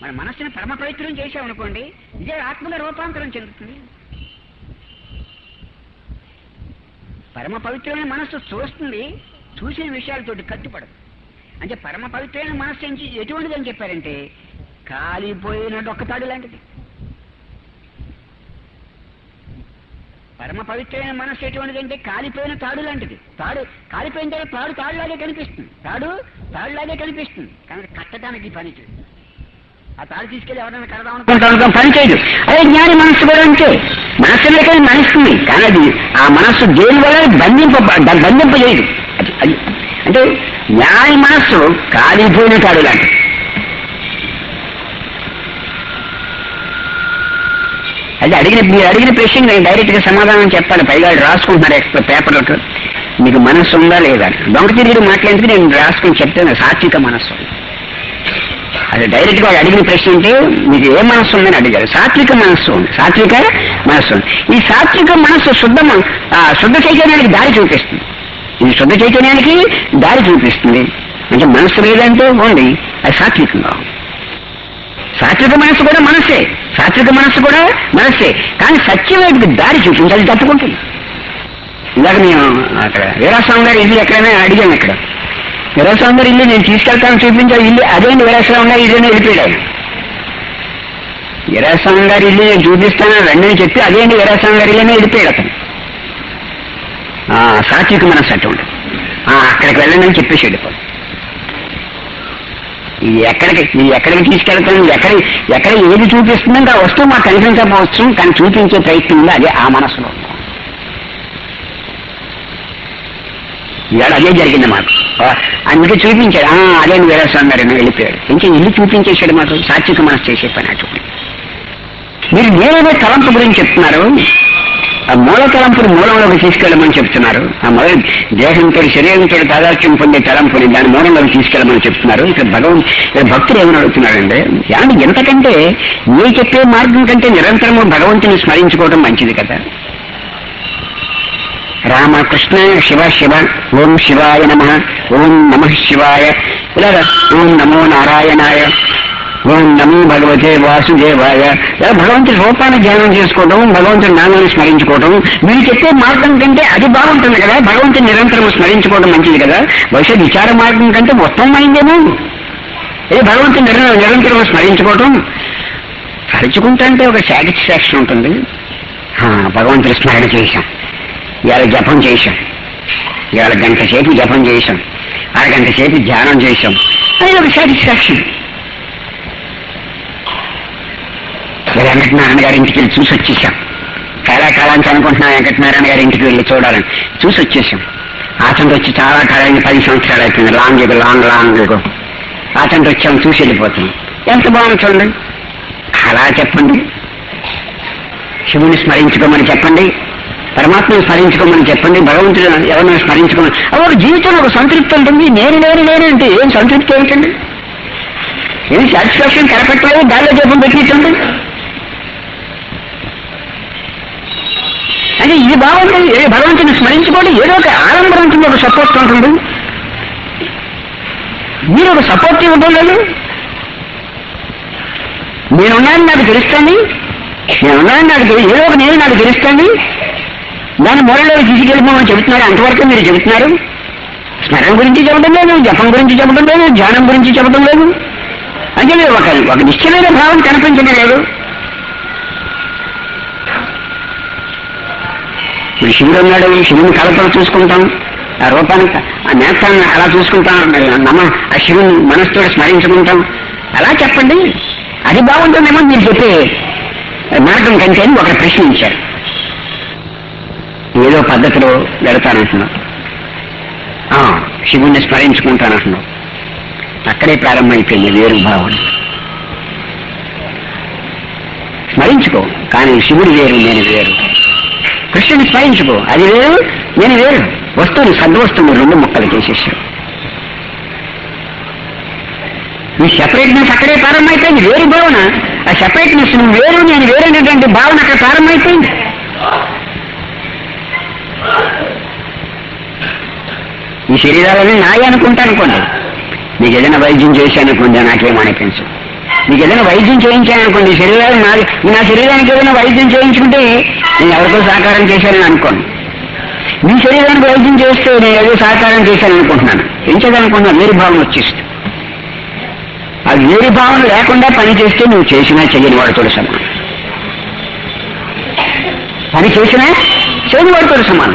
మన మనస్సుని పరమ పవిత్రం చేసామనుకోండి ఇదే ఆత్మగా రూపాంతరం చెందుతుంది పరమ పవిత్రమైన మనస్సు చూస్తుంది చూసిన విషయాలతోటి కట్టుపడదు అంటే పరమ పవిత్రమైన మనస్సు ఎంచి ఎటువంటిది అని చెప్పారంటే కాలిపోయిన డొక్కతాడు లాంటిది పరమ పవిత్రమైన మనస్సు ఎటువంటిదంటే కాలిపోయిన తాడు లాంటిది తాడు కాలిపోయిన తర్వాత తాడు తాడులాగే కనిపిస్తుంది తాడు తాడులాగే కనిపిస్తుంది కానీ కట్టడానికి పని చేయదు ఆ తాడు తీసుకెళ్లి ఎవరైనా కడదాం అనుకుంటాం పని చేయదు అదే జ్ఞాని మనస్సు కూడా అంతే మనస్సులోకే మనస్తుంది కానీ అది ఆ మనస్సు దేని వల్ల బంధింప దాన్ని బంధింపజేయదు అది అది అంటే జ్ఞాని మనస్సు కాలిపోయిన తాడు లాంటిది అది అడిగిన మీరు అడిగిన ప్రశ్న నేను డైరెక్ట్ గా సమాధానం చెప్పాలి పైగా అది రాసుకుంటున్నారు ఎక్స్ట్రా పేపర్లకు మీకు మనస్సు ఉందా లేదా దొంగ తిరిగి మాట్లాడేందుకు నేను రాసుకుని చెప్తాను సాత్విక మనస్సు అది డైరెక్ట్ గా అడిగిన ప్రశ్న అంటే మీకు ఏ మనస్సు ఉందని అడిగారు సాత్విక మనస్సు ఉంది సాత్విక మనస్సు ఉంది ఈ సాత్విక మనస్సు శుద్ధ మ- ఆ, శుద్ధ చైతన్యానికి దారి చూపిస్తుంది ఈ శుద్ధ చైతన్యానికి దారి చూపిస్తుంది అంటే మనస్సు లేదంటే ఓన్లీ అది సాత్వికంగా ఉంది సాత్విక మనస్సు కూడా మనస్సే సాత్విక మనస్సు కూడా మనస్సే కానీ సత్యం వైపుకి దారి చూపించి అది తప్పుకుంటుంది ఇందాక నేను అక్కడ వీరాస్వామి గారి ఇల్లు ఎక్కడైనా అడిగాను ఇక్కడ వీరాస్వామి గారి ఇల్లు నేను తీసుకెళ్తాను చూపించా ఇల్లు అదేంటి వీరాస్వామి గారి ఇల్లు వెళ్ళిపోయాడు ఆయన వీరాస్వామి గారి ఇల్లు నేను చూపిస్తాను రండి అని చెప్పి అదేంటి వీరాస్వామి గారి ఇల్లునే వెళ్ళిపోయాడు అతను ఆ, సాత్విక మనస్సు అటువంటి ఆ, అక్కడికి వెళ్ళండి అని చెప్పేసి వెళ్ళిపోయాడు ఇది ఎక్కడికి ఇది ఎక్కడికి తీసుకెళ్తాను ఎక్కడ ఎక్కడ ఏది చూపిస్తుందంటే ఆ వస్తువు మాకు కనిపించకపోవచ్చు కానీ చూపించే ప్రయత్నం ఉంది అదే ఆ మనసులో ఉంది. ఇవాళ అదే జరిగింది మాకు ఆ, అందుకే చూపించాడు ఆ, అదే వీరస్వామి గారు వెళ్ళిపోయాడు ఇంకా ఇల్లు చూపించేశాడు మాకు సాత్విక మనసు చేసే పని అటువంటి మీరు నేనే తలంపు గురించి చెప్తున్నారు ఆ మూల తలంపుని మూలంలోకి తీసుకెళ్ళమని చెప్తున్నారు ఆ మూల దేహంతో శరీరంతో తాదాత్యం పొందే తలంపుని దాని మూలంలోకి తీసుకెళ్ళమని చెప్తున్నారు ఇక్కడ భగవంత్ ఇక్కడ భక్తులు ఏమని అడుగుతున్నారంటే ఏమంటే ఎంతకంటే నీ చెప్పే మార్గం కంటే నిరంతరము భగవంతుని స్మరించుకోవడం మంచిది కదా రామకృష్ణ శివ శివ ఓం శివాయ నమ ఓం నమ శివాయ ఇలాగా ఓం నమో నారాయణాయ ఓం నమో భగవతే వాసుదేవాయ ఇలా భగవంతుడి రూపాన్ని ధ్యానం చేసుకోవడం భగవంతుడి నామాన్ని స్మరించుకోవడం మీరు చెప్పే మార్గం కంటే అది బాగుంటుంది కదా భగవంతుని నిరంతరం స్మరించుకోవడం మంచిది కదా బహుశా విచార మార్గం కంటే ఉత్తమమైందేమో ఏ భగవంతుని నిర- నిరంతరం స్మరించుకోవడం స్మరించుకుంటా అంటే ఒక సాటిస్ఫాక్షన్ ఉంటుంది ఆ, భగవంతుడి స్మరణ చేశాం ఇవాళ జపం చేశాం ఇవాళ గంట సేపు జపం చేశాం అరగంట సేపు ధ్యానం చేశాం అది ఒక సాటిస్ఫాక్షన్ వెంకటనారాయణ గారి ఇంటికి వెళ్ళి చూసి వచ్చేసాం చాలా కాలానికి అనుకుంటున్నాం వెంకటనారాయణ గారి ఇంటికి వెళ్ళి చూడాలని చూసి వచ్చేసాం అతను వచ్చి చాలా కాలానికి పది సంవత్సరాలు అయిపోయింది long ago long long ago అతను వచ్చాం చూసి వెళ్ళిపోతున్నాం ఎంత బాగుంది చూడండి అలా చెప్పండి శివుని స్మరించుకోమని చెప్పండి పరమాత్మను స్మరించుకోమని చెప్పండి భగవంతుడు ఎవరిని స్మరించుకోమని అవి ఒక జీవితంలో ఒక సంతృప్తి ఉంటుంది నేను నేను నేను అంటే ఏం సంతృప్తి ఏంటండి ఏం సాటిస్ఫాక్షన్ కనపెట్టలేదు దానిలో జపం పెట్టించండి అంటే ఇది బాగుంటుంది ఏ భగవంతుని స్మరించుకోండి ఏదో ఒక ఆడంబరం ఉంటుంది ఒక సపోర్ట్ ఉంటుంది మీరు ఒక సపోర్ట్ ఇవ్వడం లేదు నేనున్నాను నాకు తెలుస్తుంది నేనున్నాను నాకు తెలి- ఏదో ఒక నేను నాకు తెలుస్తుంది దాని మూలలో తీసుకెళ్ళిపోమని చెబుతున్నారు అంతవరకు మీరు చెబుతున్నారు స్మరణ గురించి చెప్పడం లేదు జపం గురించి చెప్పడం లేదు ధ్యానం గురించి చెప్పడం లేదు అంటే మీరు ఒక ఒక నిశ్చయమైన భావం కనిపించడం లేదు ఇప్పుడు శివుడు ఉన్నాడు శివుని కలపలు చూసుకుంటాం ఆ రూపాన్ని ఆ నేత్రాన్ని అలా చూసుకుంటాం నమ్మ ఆ శివుని మనసుతో స్మరించుకుంటాం అలా చెప్పండి అది బాగుంటుందేమో మీరు చెప్పే మార్గం కంటే అని ఒక ప్రశ్నించారు ఏదో పద్ధతిలో వెళతానంటున్నావు ఆ, శివుణ్ణి స్మరించుకుంటానంటున్నావు అక్కడే ప్రారంభమైపోయింది వేరు భావన స్మరించుకో కానీ శివుడు వేరు నేను వేరు కృష్ణుని స్మరించుకో అది వేరు నేను వేరు వస్తువుని సద్వస్తువుని రెండు ముక్కలు చేసేసాడు ఈ సెపరేట్నెస్ అక్కడే ప్రారంభమైపోయింది వేరు భావన ఆ సెపరేట్నెస్ నువ్వు వేరు నేను వేరు అనేటువంటి భావన అక్కడ ప్రారంభమైపోయింది ఈ శరీరాలని నాయ అనుకుంటా అనుకోండి మీకు ఏదైనా వైద్యం చేసి అనుకోండి నాకేం అనిపించదు నీకు ఏదైనా వైద్యం చేయించాననుకోండి శరీరాన్ని నాది నా శరీరానికి ఏదైనా వైద్యం చేయించుకుంటే నేను ఎవరికో సహకారం చేశానని అనుకోను నీ శరీరానికి వైద్యం చేస్తే నేను ఏదో సహకారం చేశాను అనుకుంటున్నాను ఏం చేయాలనుకుంటున్నాను వేరు భావన వచ్చేస్తుంది ఆ వేరు భావన లేకుండా పని చేస్తే నువ్వు చేసినా చెయ్యని వాడితో సమానం పని చేసినా చేయని వాడితో సమానం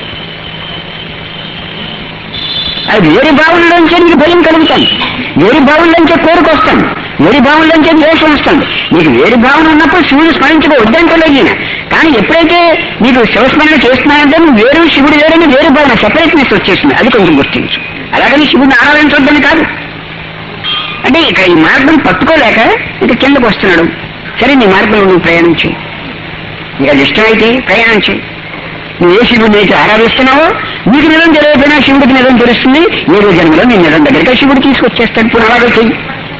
అది వేరే భావనలోంచే నీకు భయం కలుగుతాను వేరే భావనలోంచే కోరిక వస్తాను వేరే భావనలోంచే ద్వేషం వస్తుంది నీకు వేరే భావన ఉన్నప్పుడు శివుని స్మరించుకో వద్దంటలేదు ఈయన కానీ ఎప్పుడైతే నీకు శివస్మరణ చేస్తున్నానంటే నువ్వు వేరు శివుడు వేరని వేరు భావన సెపరేట్నెస్ వచ్చేసింది అది కొంచెం గుర్తించు అలాగని శివుడిని ఆరాధించొద్దని కాదు అంటే ఇక ఈ మార్గం పట్టుకోలేక ఇక కిందకు వస్తున్నాడు సరే నీ మార్గంలో నువ్వు ప్రయాణం చేయి ఇక అది ఇష్టమైతే ప్రయాణం చేయి నువ్వు ఏ శివుడిని అయితే ఆరాధిస్తున్నావో నీకు నిజం తెలియకపోయినా శివుడికి నిజం తెలుస్తుంది ఏదో జన్మలో నీ నిజం దగ్గరికి ఆ శివుడు తీసుకొచ్చేస్తాడు ఇప్పుడు అలాగే చెయ్యి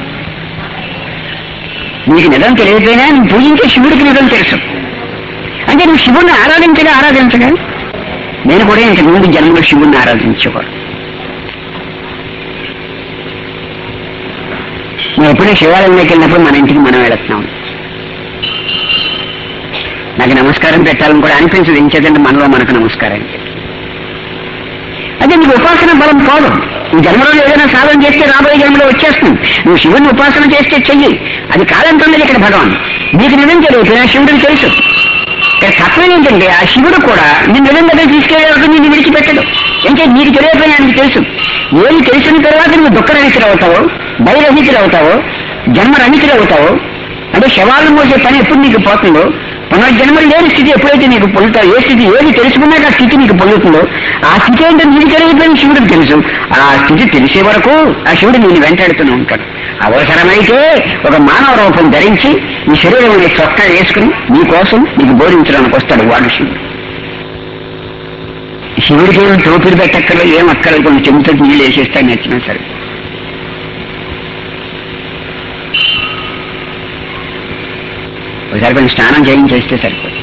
నీకు నిజం తెలియకపోయినా నువ్వు పూజించే శివుడికి నిజం తెలుసు అంటే నువ్వు శివుడిని ఆరాధించగా ఆరాధించగా నేను కూడా ఇంతకు ముందు జన్మలో శివుడిని ఆరాధించేవాడు మేము ఎప్పుడూ శివాలయంలోకి వెళ్ళినప్పుడు మన ఇంటికి మనం వెళుతున్నాం నాకు నమస్కారం పెట్టాలని కూడా అనిపించదు ఇంచేదంటే మనలో మనకు నమస్కారం అదే నీకు ఉపాసన బలం పోదు ఈ జన్మలో ఏదైనా సాధన చేస్తే రాబోయే జన్మలో వచ్చేస్తుంది నువ్వు శివుని ఉపాసన చేస్తే చెయ్యి అది కాదంటున్నది ఇక్కడ భగవాన్ నీకు నిజం తెలియదు శివుడికి తెలుసు ఇక్కడ తత్వం ఏంటంటే ఆ శివుడు కూడా నీ నిజం దగ్గర తీసుకెళ్ళే వరకు నిన్ను విడిచిపెట్టడు అంటే నీకు తెలియకపోయినా ఆయనకు తెలుసు ఏది తెలిసిన తర్వాత నువ్వు దుఃఖరహితులు అవుతావో భయరహితులు అవుతావో జన్మ రహితులు అవుతావో అంటే శవాలను మోసే పని ఎప్పుడు నీకు పోతుందో పునర్జన్మ లేని స్థితి ఎప్పుడైతే నీకు పొందుతావు ఏ స్థితి ఏది తెలుసుకున్నాక ఆ స్థితి నీకు పొందుతుందో ఆ స్థితి ఏంటో నీకు తెలియకపోయిన శివుడికి తెలుసు ఆ స్థితి తెలిసే వరకు ఆ శివుడు నేను వెంటాడుతూనే ఉంటాడు అవసరమైతే ఒక మానవ రూపం ధరించి ఈ శరీరం అనే చొక్కా వేసుకుని నీ కోసం నీకు బోధించడానికి వస్తాడు వాడు శివుడు శివుడికి ఏం టోపీలు పెట్టక్కర్లేదు ఏం అక్కర్లేదు కొన్ని చెంతో నీళ్ళు వేసేస్తాను నచ్చినా సరే ఒకసారి కొంచెం స్నానం చేయించేస్తే సరిపోతుంది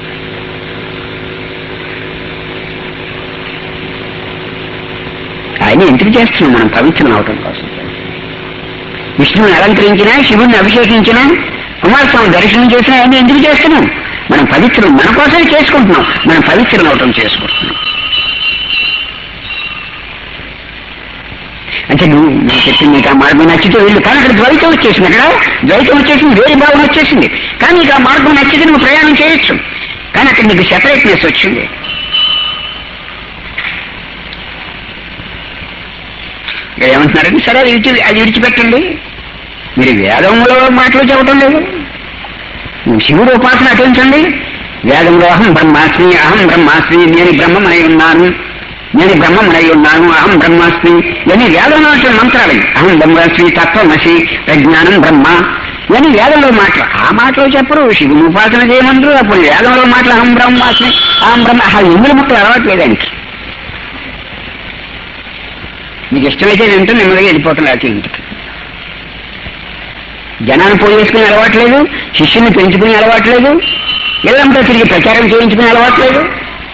ఆయన ఎందుకు చేస్తున్నాం మనం పవిత్రం అవటం కోసం విష్ణువుని అలంకరించినా శివుడిని అభిషేకించినా కుమారస్వామి దర్శనం చేసినా అన్ని ఎందుకు చేస్తున్నాం మనం పవిత్రం మన కోసమే చేసుకుంటున్నాం మనం పవిత్రం అవటం చేసుకుంటున్నాం అంటే నువ్వు నేను చెప్పింది నీకు ఆ మార్గం నచ్చితే వెళ్ళు కానీ అక్కడ ద్వైతం వచ్చేసింది అక్కడ ద్వైతం వచ్చేసింది వేరే భావన వచ్చేసింది కానీ నీకు ఆ మార్గం నచ్చితే నువ్వు ప్రయాణం చేయొచ్చు కానీ అక్కడ నీకు సెపరేట్నెస్ వచ్చింది ఇక్కడ ఏమంటున్నారంటే సరే అది విడిచి అది విడిచిపెట్టండి మీరు వేదంలో మాటలు చెప్పటం లేదు నువ్వు శివుడు ఉపాసన అటుంచండి వేదంలో అహం బ్రహ్మాస్మి అహం బ్రహ్మాస్మి నేను బ్రహ్మమై ఉన్నాను నేను బ్రహ్మమై ఉన్నాను అహం బ్రహ్మాస్మి ఇవన్నీ వేదంలో వచ్చిన మంత్రాలు అహం బ్రహ్మాస్మి తత్వమసి ప్రజ్ఞానం బ్రహ్మ ఇవన్నీ వేదంలో మాటలు ఆ మాటలు చెప్పరు శివుని ఉపాసన చేయమంటారు అప్పుడు వేదంలో మాటలు అహం బ్రహ్మాస్మి అహం బ్రహ్మ ఆ ఎనిమిది మొక్కలు అలవాట్లేదు ఆయనకి మీకు ఇష్టమైతే వింటూ నెమ్మదిగా వెళ్ళిపోవటం లేకపోతే ఇంటికి జనాన్ని పోయేసుకునే అలవాట్లేదు శిష్యుని పెంచుకునే అలవాట్లేదు ఇళ్ళంతా తిరిగి ప్రచారం చేయించుకునే అలవాట్లేదు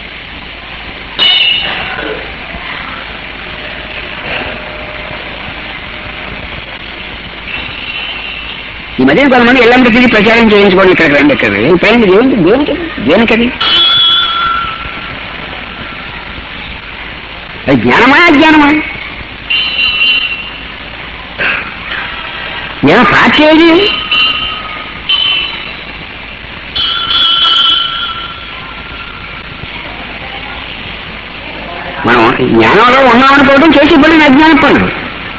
ఈ మధ్య కొంతమంది ఇళ్ళంతా తిరిగి ప్రచారం చేయించుకోండి ఇక్కడికి రండి ఇక్కడ ఏంటి దేనికి దేనికి దేనికది అది జ్ఞానమా అజ్ఞానమా ఏమో సాక్షి ఏది మనం జ్ఞానంలో ఉన్నామనుకోవడం చేసి పని అజ్ఞాన పనులు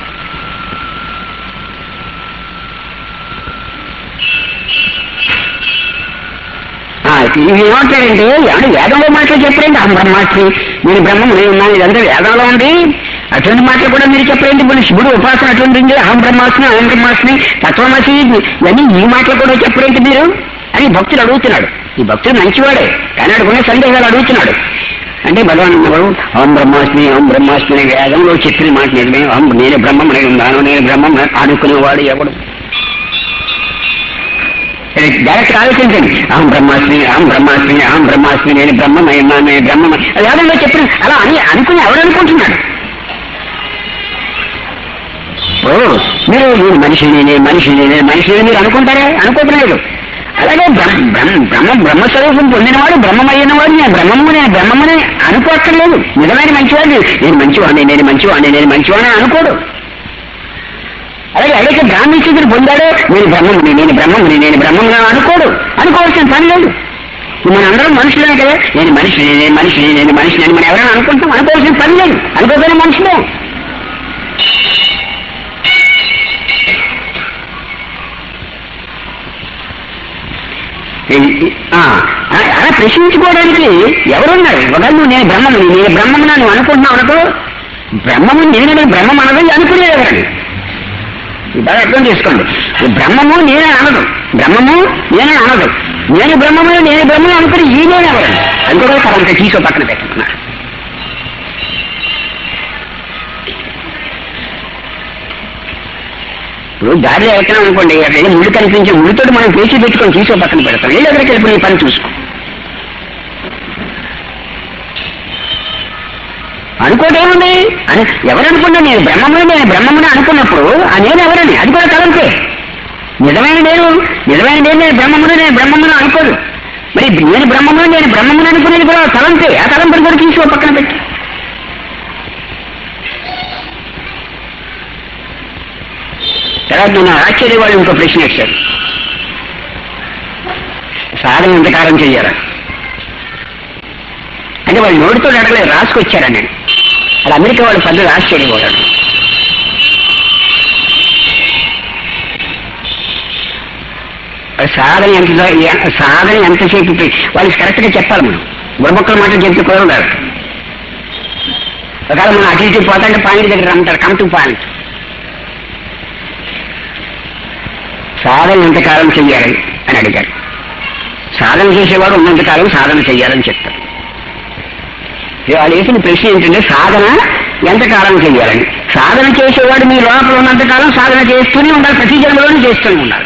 ఆ, ఇవి ఏమంటారంటే ఏమంటే వేదంలో మాటలు చెప్పరండి అహం బ్రహ్మాస్మి నేను బ్రహ్మం నేను ఉన్నాను ఇదంతా వేదంలో ఉంది అటువంటి మాటలు కూడా మీరు చెప్పండి ఇప్పుడు శివుడు ఉపాసన అటువంటి ఉంది అహం బ్రహ్మాస్మి అహం బ్రహ్మాస్మి తత్వమసి ఇవన్నీ ఈ మాటలు కూడా చెప్పరేంటి మీరు అని భక్తులు అడుగుతున్నాడు ఈ భక్తుడు మంచివాడే కానీ అడుగునే సందేహాలు అడుగుతున్నాడు అంటే భగవాన్ అన్నవాడు అహం బ్రహ్మాస్మి అహం బ్రహ్మాస్మి అనే వేదంలో చెప్పిన మాట నిజమే అహం నేను బ్రహ్మం నేను ఉన్నాను నేను బ్రహ్మం అనుకునేవాడు ఎవడు జాగ్రత్తగా ఆలోచించండి అహం బ్రహ్మాస్మి అహం బ్రహ్మాస్మి అహం బ్రహ్మాస్మి నేను బ్రహ్మమయ్యన్నా నేను బ్రహ్మ వేదంలో చెప్పిన అలా అని అనుకుని ఎవరు అనుకుంటున్నాడు ఓ మీరు నేను మనిషిని నేను మనిషిని నేను మనిషిని మీరు అనుకుంటారే అనుకోవట్లేదు అలాగే బ్రహ్మ బ్రహ్మ బ్రహ్మ బ్రహ్మస్వరూపం పొందినవాడు బ్రహ్మమైనవాడు నేను బ్రహ్మము నేను బ్రహ్మమని అనుకోక్కర్లేదు నిజమైన మంచివాడు నేను మంచివాడిని నేను మంచివాడిని నేను మంచివాడిని అనుకోడు అలాగే అలాగే బ్రాహ్మణిస్తుడు పొందాడు నేను బ్రహ్మముని నేను బ్రహ్మముని నేను బ్రహ్మముని అనుకోడు అనుకోవాల్సిన పని లేదు మన అందరం మనుషులే కదా నేను మనిషిని నేను మనిషిని నేను మనిషిని అని మనం ఎవరైనా అనుకుంటాం అనుకోవాల్సిన పని లేదు అనుకోకపోయినా మనుషులే ఈ- ఈ- ఆ, ఆ, అలా ప్రశ్నించుకోవడానికి ఎవరున్నారు ఒకవేళ నువ్వు నేను బ్రహ్మముని నేను బ్రహ్మముని నువ్వు అనుకుంటున్నావు అనుకో బ్రహ్మము నేనే బ్రహ్మం అనదు అనుకునేది ఎవరండి ఇది బాగా అర్థం చేసుకోండి ఈ బ్రహ్మము నేనే అనదు బ్రహ్మము నేనే అనదు నేను బ్రహ్మము నేను బ్రహ్మము అనుకుని ఈ నేను ఎవరండి అది కూడా కరెంట్ తీసో పక్కన పెట్టుకున్నాను ఇప్పుడు దారిలో ఎక్కడ అనుకోండి అక్కడ వెళ్ళి ముళ్ళు కనిపించే ముళ్ళుతో మనం పేచి పెట్టుకొని తీసో పక్కన పెడతాం వెళ్ళి ఎక్కడికి వెళ్ళిపోయి ఈ పని చూసుకో అనుకోటేముంది అని ఎవరనుకున్నా నేను బ్రహ్మముని నేను బ్రహ్మముని అనుకున్నప్పుడు ఆ నేను ఎవరని అది కూడా తలంపే నిజమైన నేను నిజమైన నేను నేను బ్రహ్మముని నేను బ్రహ్మముని అనుకోదు మరి నేను బ్రహ్మముని నేను బ్రహ్మముని అనుకునేది కూడా తలంపే ఆ తలంపుని కూడా తీసుకో పక్కన పెట్టి తర్వాత నేను ఆశ్చర్యవాడు ఇంకో ప్రశ్న వేశారు సాధన ఎంతకాలం చెయ్యారా అంటే వాళ్ళు నోటితో అడగలేదు రాసుకొచ్చారా నేను అది అమెరికా వాళ్ళు పద్ధతి ఆశ్చర్యపోయాడు వాళ్ళ సాధన ఎంత ఎ- సాధన ఎంతసేపు పె- వాళ్ళకి కరెక్ట్ గా చెప్పాలి మనం బుర్రబొక్కల మాటలు చెప్తే కుదరదు ఒకవేళ మనం అటు ఇటు పోతాంటే పాయింట్ దగ్గర రమ్మంటారు కమ్ టు పాయింట్ సాధన ఎంతకాలం చెయ్యాలి అని అడిగారు సాధన చేసేవాడు ఉన్నంతకాలం సాధన చెయ్యాలని చెప్తారు ఇక వాళ్ళు వేసిన ప్రశ్న ఏంటంటే సాధన ఎంతకాలం చెయ్యాలని సాధన చేసేవాడు మీ లోపల ఉన్నంతకాలం సాధన చేస్తూనే ఉండాలి ప్రతి జన్మలోనే చేస్తూనే ఉండాలి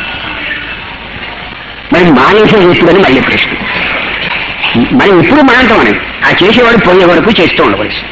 మరి మానేసేది ఎప్పుడని మళ్ళీ ప్రశ్న మనం ఎప్పుడు మానటం అని ఆ చేసేవాడు పోయే వరకు చేస్తూ ఉండవలసి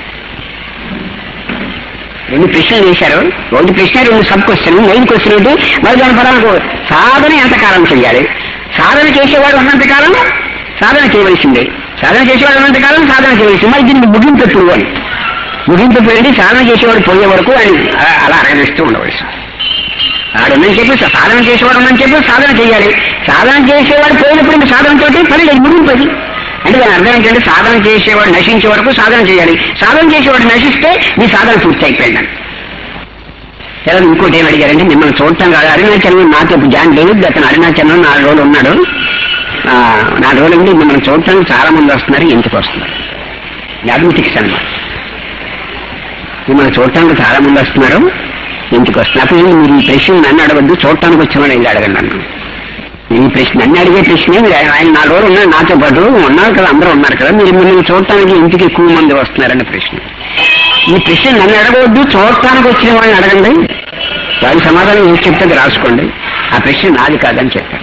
రెండు ప్రశ్నలు వేశారు ఒకటి ప్రశ్న రెండు సబ్ క్వశ్చన్ మెయిన్ క్వశ్చన్ ఏంటి మరి దాని పరాలకు సాధన ఎంతకాలం చేయాలి సాధన చేసేవాడు ఉన్నంతకాలం సాధన చేయవలసిందే సాధన చేసేవాడు ఉన్నంతకాలం సాధన చేయవలసింది మరి దీనికి ముగింపు ఎప్పుడు అని ముగింపు ఎప్పుడు అంటే సాధన చేసేవాడు పోయే వరకు అని అలా అలా అరగదిస్తూ ఉండవలసి ఆడుందని చెప్పి సాధన చేసేవాడు ఉందని చెప్పి సాధన చేయాలి సాధన చేసేవాడు పోయినప్పుడు ఇంక సాధనతోటి పని లేదు ముగింపు అది అంటే దాని అర్థం ఏంటంటే సాధన చేసేవాడు నశించే వరకు సాధన చేయాలి సాధన చేసేవాడు నశిస్తే మీ సాధన పూర్తి అయిపోయిందని తర్వాత ఇంకోటి ఏం అడిగారంటే మిమ్మల్ని చూడటం కాదు అరుణాచలం నాతో ఇప్పుడు జాన్ డేవిడ్ అతను అరుణాచలం నాలుగు రోజులు ఉన్నాడు ఆ, నాలుగు రోజులు ఉండి మిమ్మల్ని చూడటానికి చాలా మంది వస్తున్నారు ఇంటికి వస్తున్నారు మ్యాథమెటిక్స్ అన్నమాట మిమ్మల్ని చూడటానికి చాలా మంది వస్తున్నారు ఇంటికి వస్తున్నారు అప్పుడు ఏంటి మీరు ఈ ప్రశ్న నన్ను అడగద్దు చూడటానికి వచ్చిన వెళ్ళి అడగండి నన్ను ఈ ప్రశ్న నన్ను అడిగే ప్రశ్నే మీరు ఆయన ఆయన నాలుగు రోజులు ఉన్నారు నాతో పాటు ఉన్నారు కదా అందరూ ఉన్నారు కదా మీరు మిమ్మల్ని చూడటానికి ఇంటికి ఎక్కువ మంది వస్తున్నారనే ప్రశ్న ఈ ప్రశ్న నన్ను అడగవద్దు చూడటానికి వచ్చిన వాళ్ళని అడగండి వాడి సమాధానం ఏం చెప్తే అది రాసుకోండి ఆ ప్రశ్న నాది కాదని చెప్పాను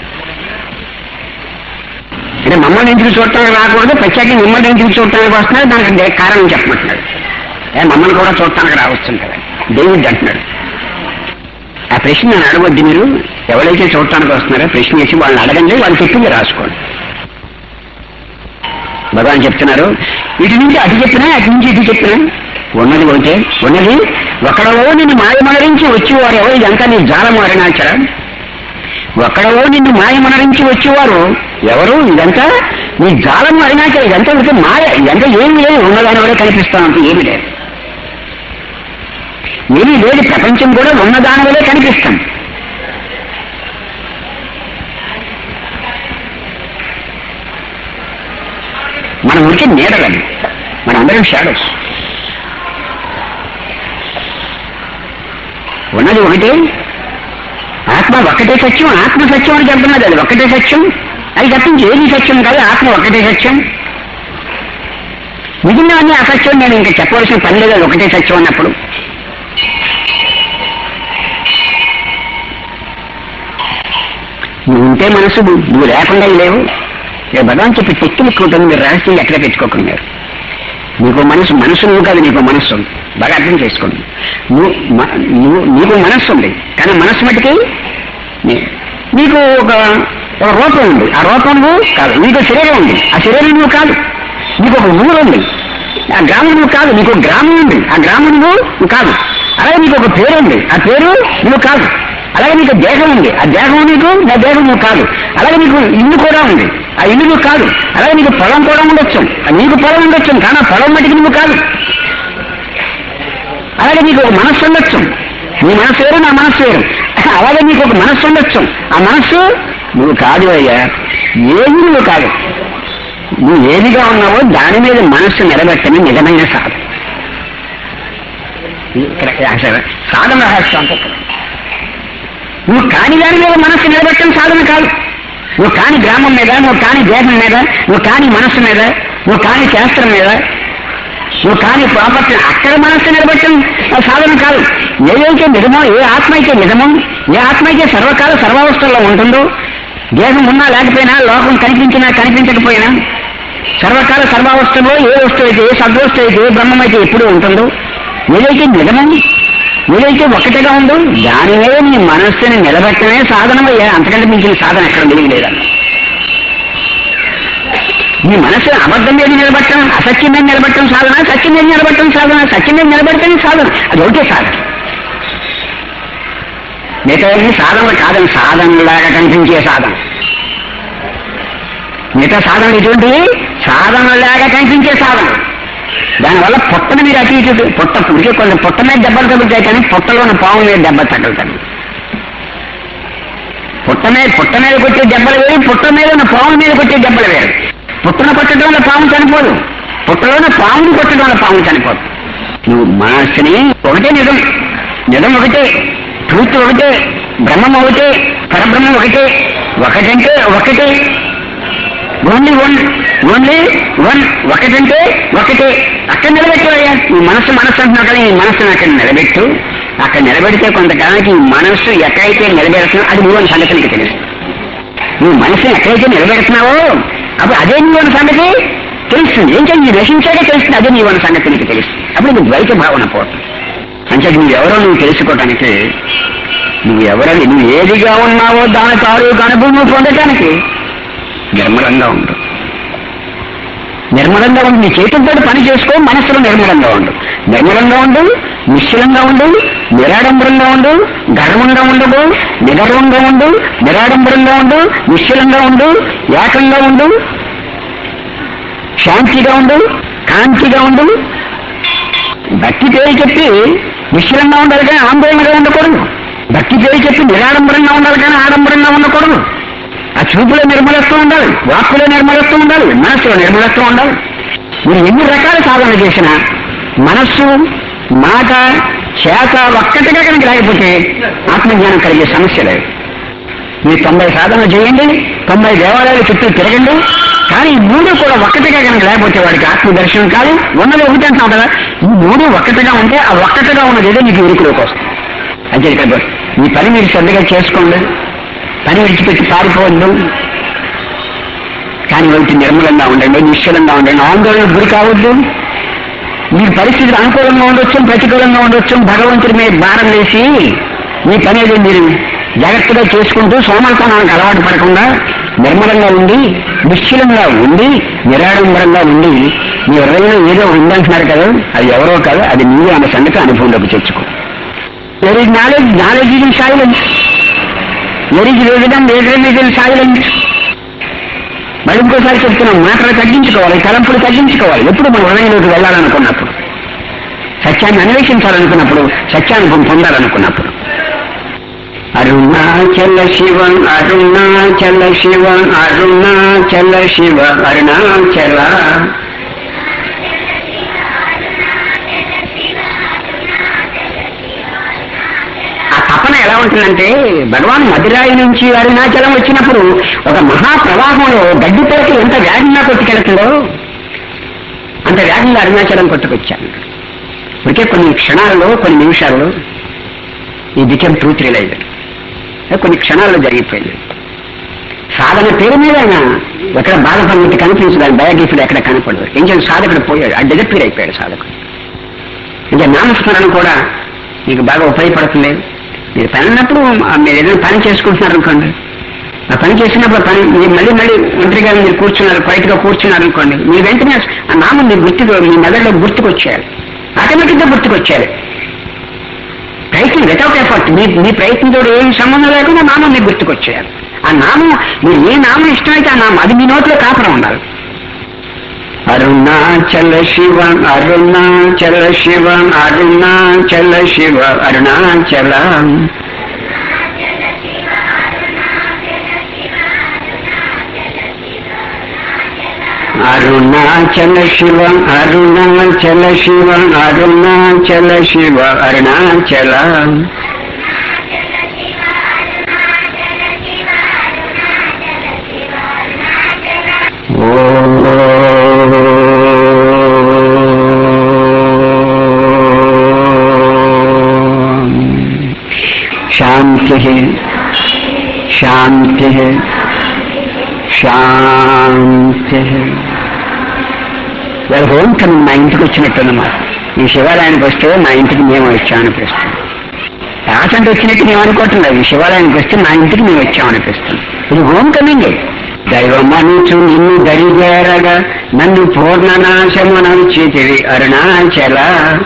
అంటే మమ్మల్ని ఇంటికి చూడటానికి రాకూడదు ప్రత్యేకంగా మిమ్మల్ని ఇంటికి చూడటానికి వస్తున్నారు దానికి దే- కారణం చెప్పమంటున్నాడు ఏ మమ్మల్ని కూడా చూడటానికి రావచ్చు కదా డేవిడ్ అంటున్నాడు ఆ ప్రశ్న నన్ను అడగొద్దు మీరు ఎవరైతే చూడటానికి వస్తున్నారో ప్రశ్న వేసి వాళ్ళని అడగండి వాళ్ళు చెప్పింది రాసుకోండి భగవాన్ చెప్తున్నారు ఇటు నుంచి అటు చెప్పినా అటు నుంచి ఇటు చెప్పినా ఉన్నది ఒకటే ఉన్నది ఒకడవో నిన్ను మాయమనరించి వచ్చేవారు ఎవరు ఇదంతా నీ జాలము అరుణాచల ఒకడవో నిన్ను మాయమనరించి వచ్చేవారు ఎవరు ఇదంతా నీ జాలము అరుణాచల ఇదంతా ఉంటే మాయ ఇదంతా ఏమి లేదు ఉన్నదాని వల్ల కనిపిస్తానంటే ఏమి లేదు ఏమీ లేదు ప్రపంచం కూడా ఉన్నదాని వల్లే కనిపిస్తాం మనం ఉనికి నీడలని మనందరం షాడోస్ ఉన్నది ఒకటే ఆత్మ ఒక్కటే సత్యం ఆత్మ సత్యం అని చెప్తున్నది అది ఒక్కటే సత్యం అది తప్పించి ఏది సత్యం కాదు ఆత్మ ఒక్కటే సత్యం మిగిలినవన్నీ అసత్యం నేను ఇంకా చెప్పవలసిన పని లేదు అది ఒకటే సత్యం అన్నప్పుడు నువ్వు ఉంటే మనసు నువ్వు నువ్వు లేకుండా లేవు ఇక భగవాన్ చెప్పి టెక్నిక్ ఉంటుంది మీరు రహస్యం ఎక్కడ పెట్టుకోకుండా నీకు మనసు మనసు నువ్వు కాదు నీకు మనస్సు ఉంది బాగా అర్థం చేసుకోండి నువ్వు మ- నువ్వు నీకు మనస్సు ఉంది కానీ మనస్సు మటుకి నీ- నీకు ఒక ఒక రూపం ఉంది ఆ రూపం నువ్వు కాదు నీకు శరీరం ఉంది ఆ శరీరం నువ్వు కాదు నీకు ఒక ఊరు ఉంది ఆ గ్రామం నువ్వు కాదు నీకు ఒక గ్రామం ఉంది ఆ గ్రామం నువ్వు నువ్వు కాదు అలాగే నీకు ఒక పేరు ఉంది ఆ పేరు నువ్వు కాదు అలాగే నీకు దేహం ఉంది ఆ దేహం నీకు నా దేహం నువ్వు కాదు అలాగే నీకు ఇల్లు కూడా ఉంది ఆ ఇల్లు నువ్వు కాదు అలాగే నీకు పొలం కూడా ఉండొచ్చు ఆ నీకు పొలం ఉండొచ్చు కానీ ఆ పొలం మటుకు నువ్వు కాదు అలాగే నీకు ఒక మనస్సు ఉండొచ్చు నీ మనస్సు వేరు నా మనస్సు వేరు అలాగే నీకు ఒక మనస్సు ఉండొచ్చు ఆ మనస్సు నువ్వు కాదు అయ్యా ఏది నువ్వు కాదు నువ్వు ఏదిగా ఉన్నావో దాని మీద మనస్సు నిలబెట్టని నిజమైన సాధన ఇక్కడ అసలు సాధన రహస్యం అంటే ఇక్కడ. నువ్వు కాని దాని మీద మనస్సు నిలబెట్టడం సాధన కాదు నువ్వు కాని గ్రామం మీద నువ్వు కాని దేశం మీద నువ్వు కాని మనస్సు మీద నువ్వు కాని శాస్త్రం మీద నువ్వు కాని ప్రాపర్టీ అక్కడ మనస్సు నిలబెట్టడం ఆ సాధన కాదు ఏదైతే నిజమో ఏ ఆత్మ అయితే నిజమో ఏ ఆత్మ అయితే సర్వకాల సర్వావస్థల్లో ఉంటుందో దేహం ఉన్నా లేకపోయినా లోకం కనిపించినా కనిపించకపోయినా సర్వకాల సర్వావస్థలో ఏ వస్తువు అయితే ఏ సద్వస్తువు అయితే ఏ బ్రహ్మం అయితే ఎప్పుడు ఉంటుందో ఏదైతే నిజమో ఏదైతే ఒక్కటిగా ఉందో దాని మీద నీ మనస్సుని నిలబెట్టమే సాధనమయ్యా అంతకంటే మించిన సాధన ఎక్కడ మిగిలిలేదన్న నీ మనసు అబద్ధం మీద నిలబట్టడం అసత్యం మీద నిలబట్టడం సాధన సత్యం మీద నిలబట్టడం సాధన సత్యం మీద నిలబడితేనే సాధన అది ఒకటే సాధన మిగతా సాధనలు కాదని సాధనలాగా కనిపించే సాధన మిగతా సాధనలు ఎటువంటివి సాధనలాగా కనిపించే సాధన దానివల్ల పొట్టను మీరు అటు ఇటు పొట్ట పుడికే కొంచెం పొట్ట మీద దెబ్బలు తగులుతాయి కానీ పొట్టలో ఉన్న పాము మీద దెబ్బలు తగులుతాయి పుట్ట మీద పుట్ట మీద కొట్టే దెబ్బలు వేరు పుట్ట మీద ఉన్న పాము మీద కొట్టే దెబ్బలు వేరు పుట్టను కొట్టడం వల్ల పాము చనిపోదు పుట్టలోనే పాముని కొట్టడం వల్ల పాము చనిపోదు నువ్వు మనస్సుని ఒకటే నిజం నిజం ఒకటే ట్రూత్ ఒకటే బ్రహ్మం ఒకటే పరబ్రహ్మం ఒకటే ఒకటంటే ఒకటే ఓన్లీ వన్ ఓన్లీ వన్ ఒకటంటే ఒకటే అక్కడ నిలబెట్టువయ్యా ఈ మనస్సు మనస్సు అంటున్నావు కదా ఈ మనస్సును అక్కడ నిలబెట్టు అక్కడ నిలబెడితే కొంతకాలానికి ఈ మనస్సు ఎక్కడైతే నిలబెడుతున్నావు అది నువ్వు అని సంగతి నీకు తెలుసు నువ్వు మనసుని ఎక్కడైతే నిలబెడుతున్నావో అప్పుడు అదే నీవు అన్న సంగతి తెలుస్తుంది ఏం చేయాలి నశించాకే తెలుస్తుంది అదే నీవు అన్న సంగతి నీకు తెలుస్తుంది అప్పుడు నీకు ద్వైత భావన పోతుంది అంటే నువ్వు ఎవరో నువ్వు తెలుసుకోవటానికి నువ్వు ఎవరని నువ్వు ఏదిగా ఉన్నావో దాని తాలూకు అనుభవం నువ్వు పొందటానికి నిర్మలంగా ఉండు నిర్మలంగా ఉండు నీ చేతులతో పని చేసుకో మనస్సులో నిర్మలంగా ఉండు నిర్మలంగా ఉండు నిశ్చలంగా ఉండు నిరాడంబరంగా ఉండు గర్వంగా ఉండదు నిగర్వంగా ఉండు నిరాడంబరంగా ఉండు నిశ్చలంగా ఉండు ఏకంగా ఉండు శాంతిగా ఉండు కాంతిగా ఉండు భక్తి పేరు చెప్పి నిశ్చలంగా ఉండాలి కానీ ఆందోళనగా ఉండకూడదు భక్తి పేరు చెప్పి నిరాడంబరంగా ఉండాలి కానీ ఆడంబరంగా ఉండకూడదు ఆ చూపులో నిర్మలత్వం ఉండాలి వాక్కులో నిర్మలత్వం ఉండాలి మనస్సులో నిర్మలత్వం ఉండాలి మీరు ఎన్ని రకాల సాధన చేసినా మనస్సు మాట చేత ఒక్కటిగా కనుక లేకపోతే ఆత్మజ్ఞానం కలిగే సమస్య లేదు మీరు తొంభై సాధన చేయండి తొంభై దేవాలయాల చుట్టూ తిరగండి కానీ ఈ మూడు కూడా ఒక్కటిగా కనుక లేకపోతే వాడికి ఆత్మ దర్శనం కాదు ఉన్నది ఒకటి అంటున్నాం కదా ఈ మూడు ఒక్కటిగా ఉంటే ఆ ఒక్కటిగా ఉన్నది ఏదో మీకు ఇరుకులోకి వస్తుంది అంతే కదా మీ పని మీరు శ్రద్ధగా చేసుకోండి పని విడిచిపెట్టి పారిపోవద్దు కానీ ఒకటి నిర్మలంగా ఉండండి నిశ్చలంగా ఉండండి ఆందోళన గురి కావద్దు మీ పరిస్థితులు అనుకూలంగా ఉండొచ్చు ప్రతికూలంగా ఉండొచ్చు భగవంతుడి మీద భారం వేసి మీ పని ఏదో మీరు జాగ్రత్తగా చేసుకుంటూ సోమల్పనానికి అలవాటు పడకుండా నిర్మలంగా ఉండి నిశ్చలంగా ఉండి నిరాడంబరంగా ఉండి మీ హృదయంలో ఏదో ఉందంటున్నారు కదా అది ఎవరో కాదు అది నీవే అన్న సంగతి అనుభవంలోకి తెచ్చుకో వెరీ నాలెడ్జ్ నాలెడ్జ్ ఇది సైలెన్స్ వెరీ వేగడం వేగడం వేగడం సైలెన్స్ మళ్ళీ ఇంకోసారి చెప్తున్నాం మాటలు తగ్గించుకోవాలి తలంపులు తగ్గించుకోవాలి ఎప్పుడు మన హృదయంలోకి వెళ్ళాలనుకున్నప్పుడు సత్యాన్ని అన్వేషించాలనుకున్నప్పుడు సత్యానుభవం పొందాలనుకున్నప్పుడు అరుణాచల శివ అరుణాచల శివ అరుణాచల శివ అరుణాచల ఆ తపన ఎలా ఉంటుందంటే భగవాన్ మధురాయి నుంచి అరుణాచలం వచ్చినప్పుడు ఒక మహాప్రవాహంలో గడ్డి పైకి ఎంత వేగంగా కొట్టుకెళ్తుందో అంత వేగంగా అరుణాచలం కొట్టుకొచ్చాను ఇప్పటికే కొన్ని క్షణాలలో కొన్ని నిమిషాల్లో ఈ బికెమ్ ట్రూత్ రియలైజ్ కొన్ని క్షణాల్లో జరిగిపోయింది సాధన పేరు మీద ఆయన ఎక్కడ బాధపడినట్టు కనిపించదు ఆయన బయోగ్రఫీలో ఎక్కడ కనపడదు ఏం చేయాలి సాధకుడు పోయాడు ఆ డిజపీర్ అయిపోయాడు సాధకుడు ఇంకా నామస్మరణ కూడా మీకు బాగా ఉపయోగపడుతుంది మీరు పని అన్నప్పుడు ఆ మీరు ఏదైనా పని చేసుకుంటున్నారు అనుకోండి ఆ పని చేసినప్పుడు పని మీరు మళ్ళీ మళ్ళీ ఒంటరిగా మీరు కూర్చున్నారు క్వైట్ గా కూర్చున్నారు అనుకోండి మీ వెంటనే ఆ నామం మీ గుర్తుకు మీ మెదడులో గుర్తుకొచ్చేయాలి ఆటోమేటిక్ గా గుర్తుకొచ్చేయాలి ప్రయత్నం వితౌట్ ఎఫర్ట్ మీ మీ ప్రయత్నంతో ఏం సంబంధం లేకుండా నామం మీకు గుర్తుకొచ్చేయాలి ఆ నామం మీరు ఏ నామం ఇష్టమైతే ఆ నామం అది మీ నోట్లో కాపురం ఉండాలి అరుణాచల శివ అరుణాచల శివ అరుణాచల శివ అరుణాచల అరుణాచల శివ అరుణాచల శివ అరుణాచల శివ అరుణాచల శాంతి శాంతి శాంతి వాళ్ళ హోమ్ కమింగ్ మా ఇంటికి వచ్చినట్టున్నమాట ఈ శివాలయానికి వస్తే మా ఇంటికి మేము వచ్చామనిపిస్తుంది రాసంటే వచ్చినట్టు మేము అనుకోవటం లేదు ఈ శివాలయానికి వస్తే మా ఇంటికి మేము వచ్చామనిపిస్తుంది ఇది హోమ్ కమింగ్ దైవమనుచు నిన్ను దరిజేరగా నన్ను పూర్ణనాశమునవి చేతివి అరుణాచల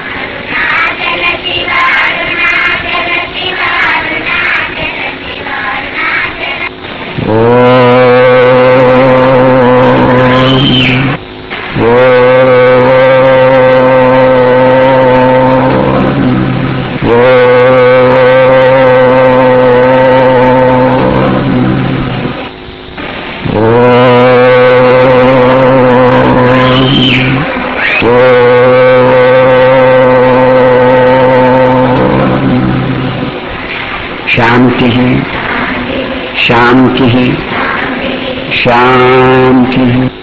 శాంతి శాంతి శాంతి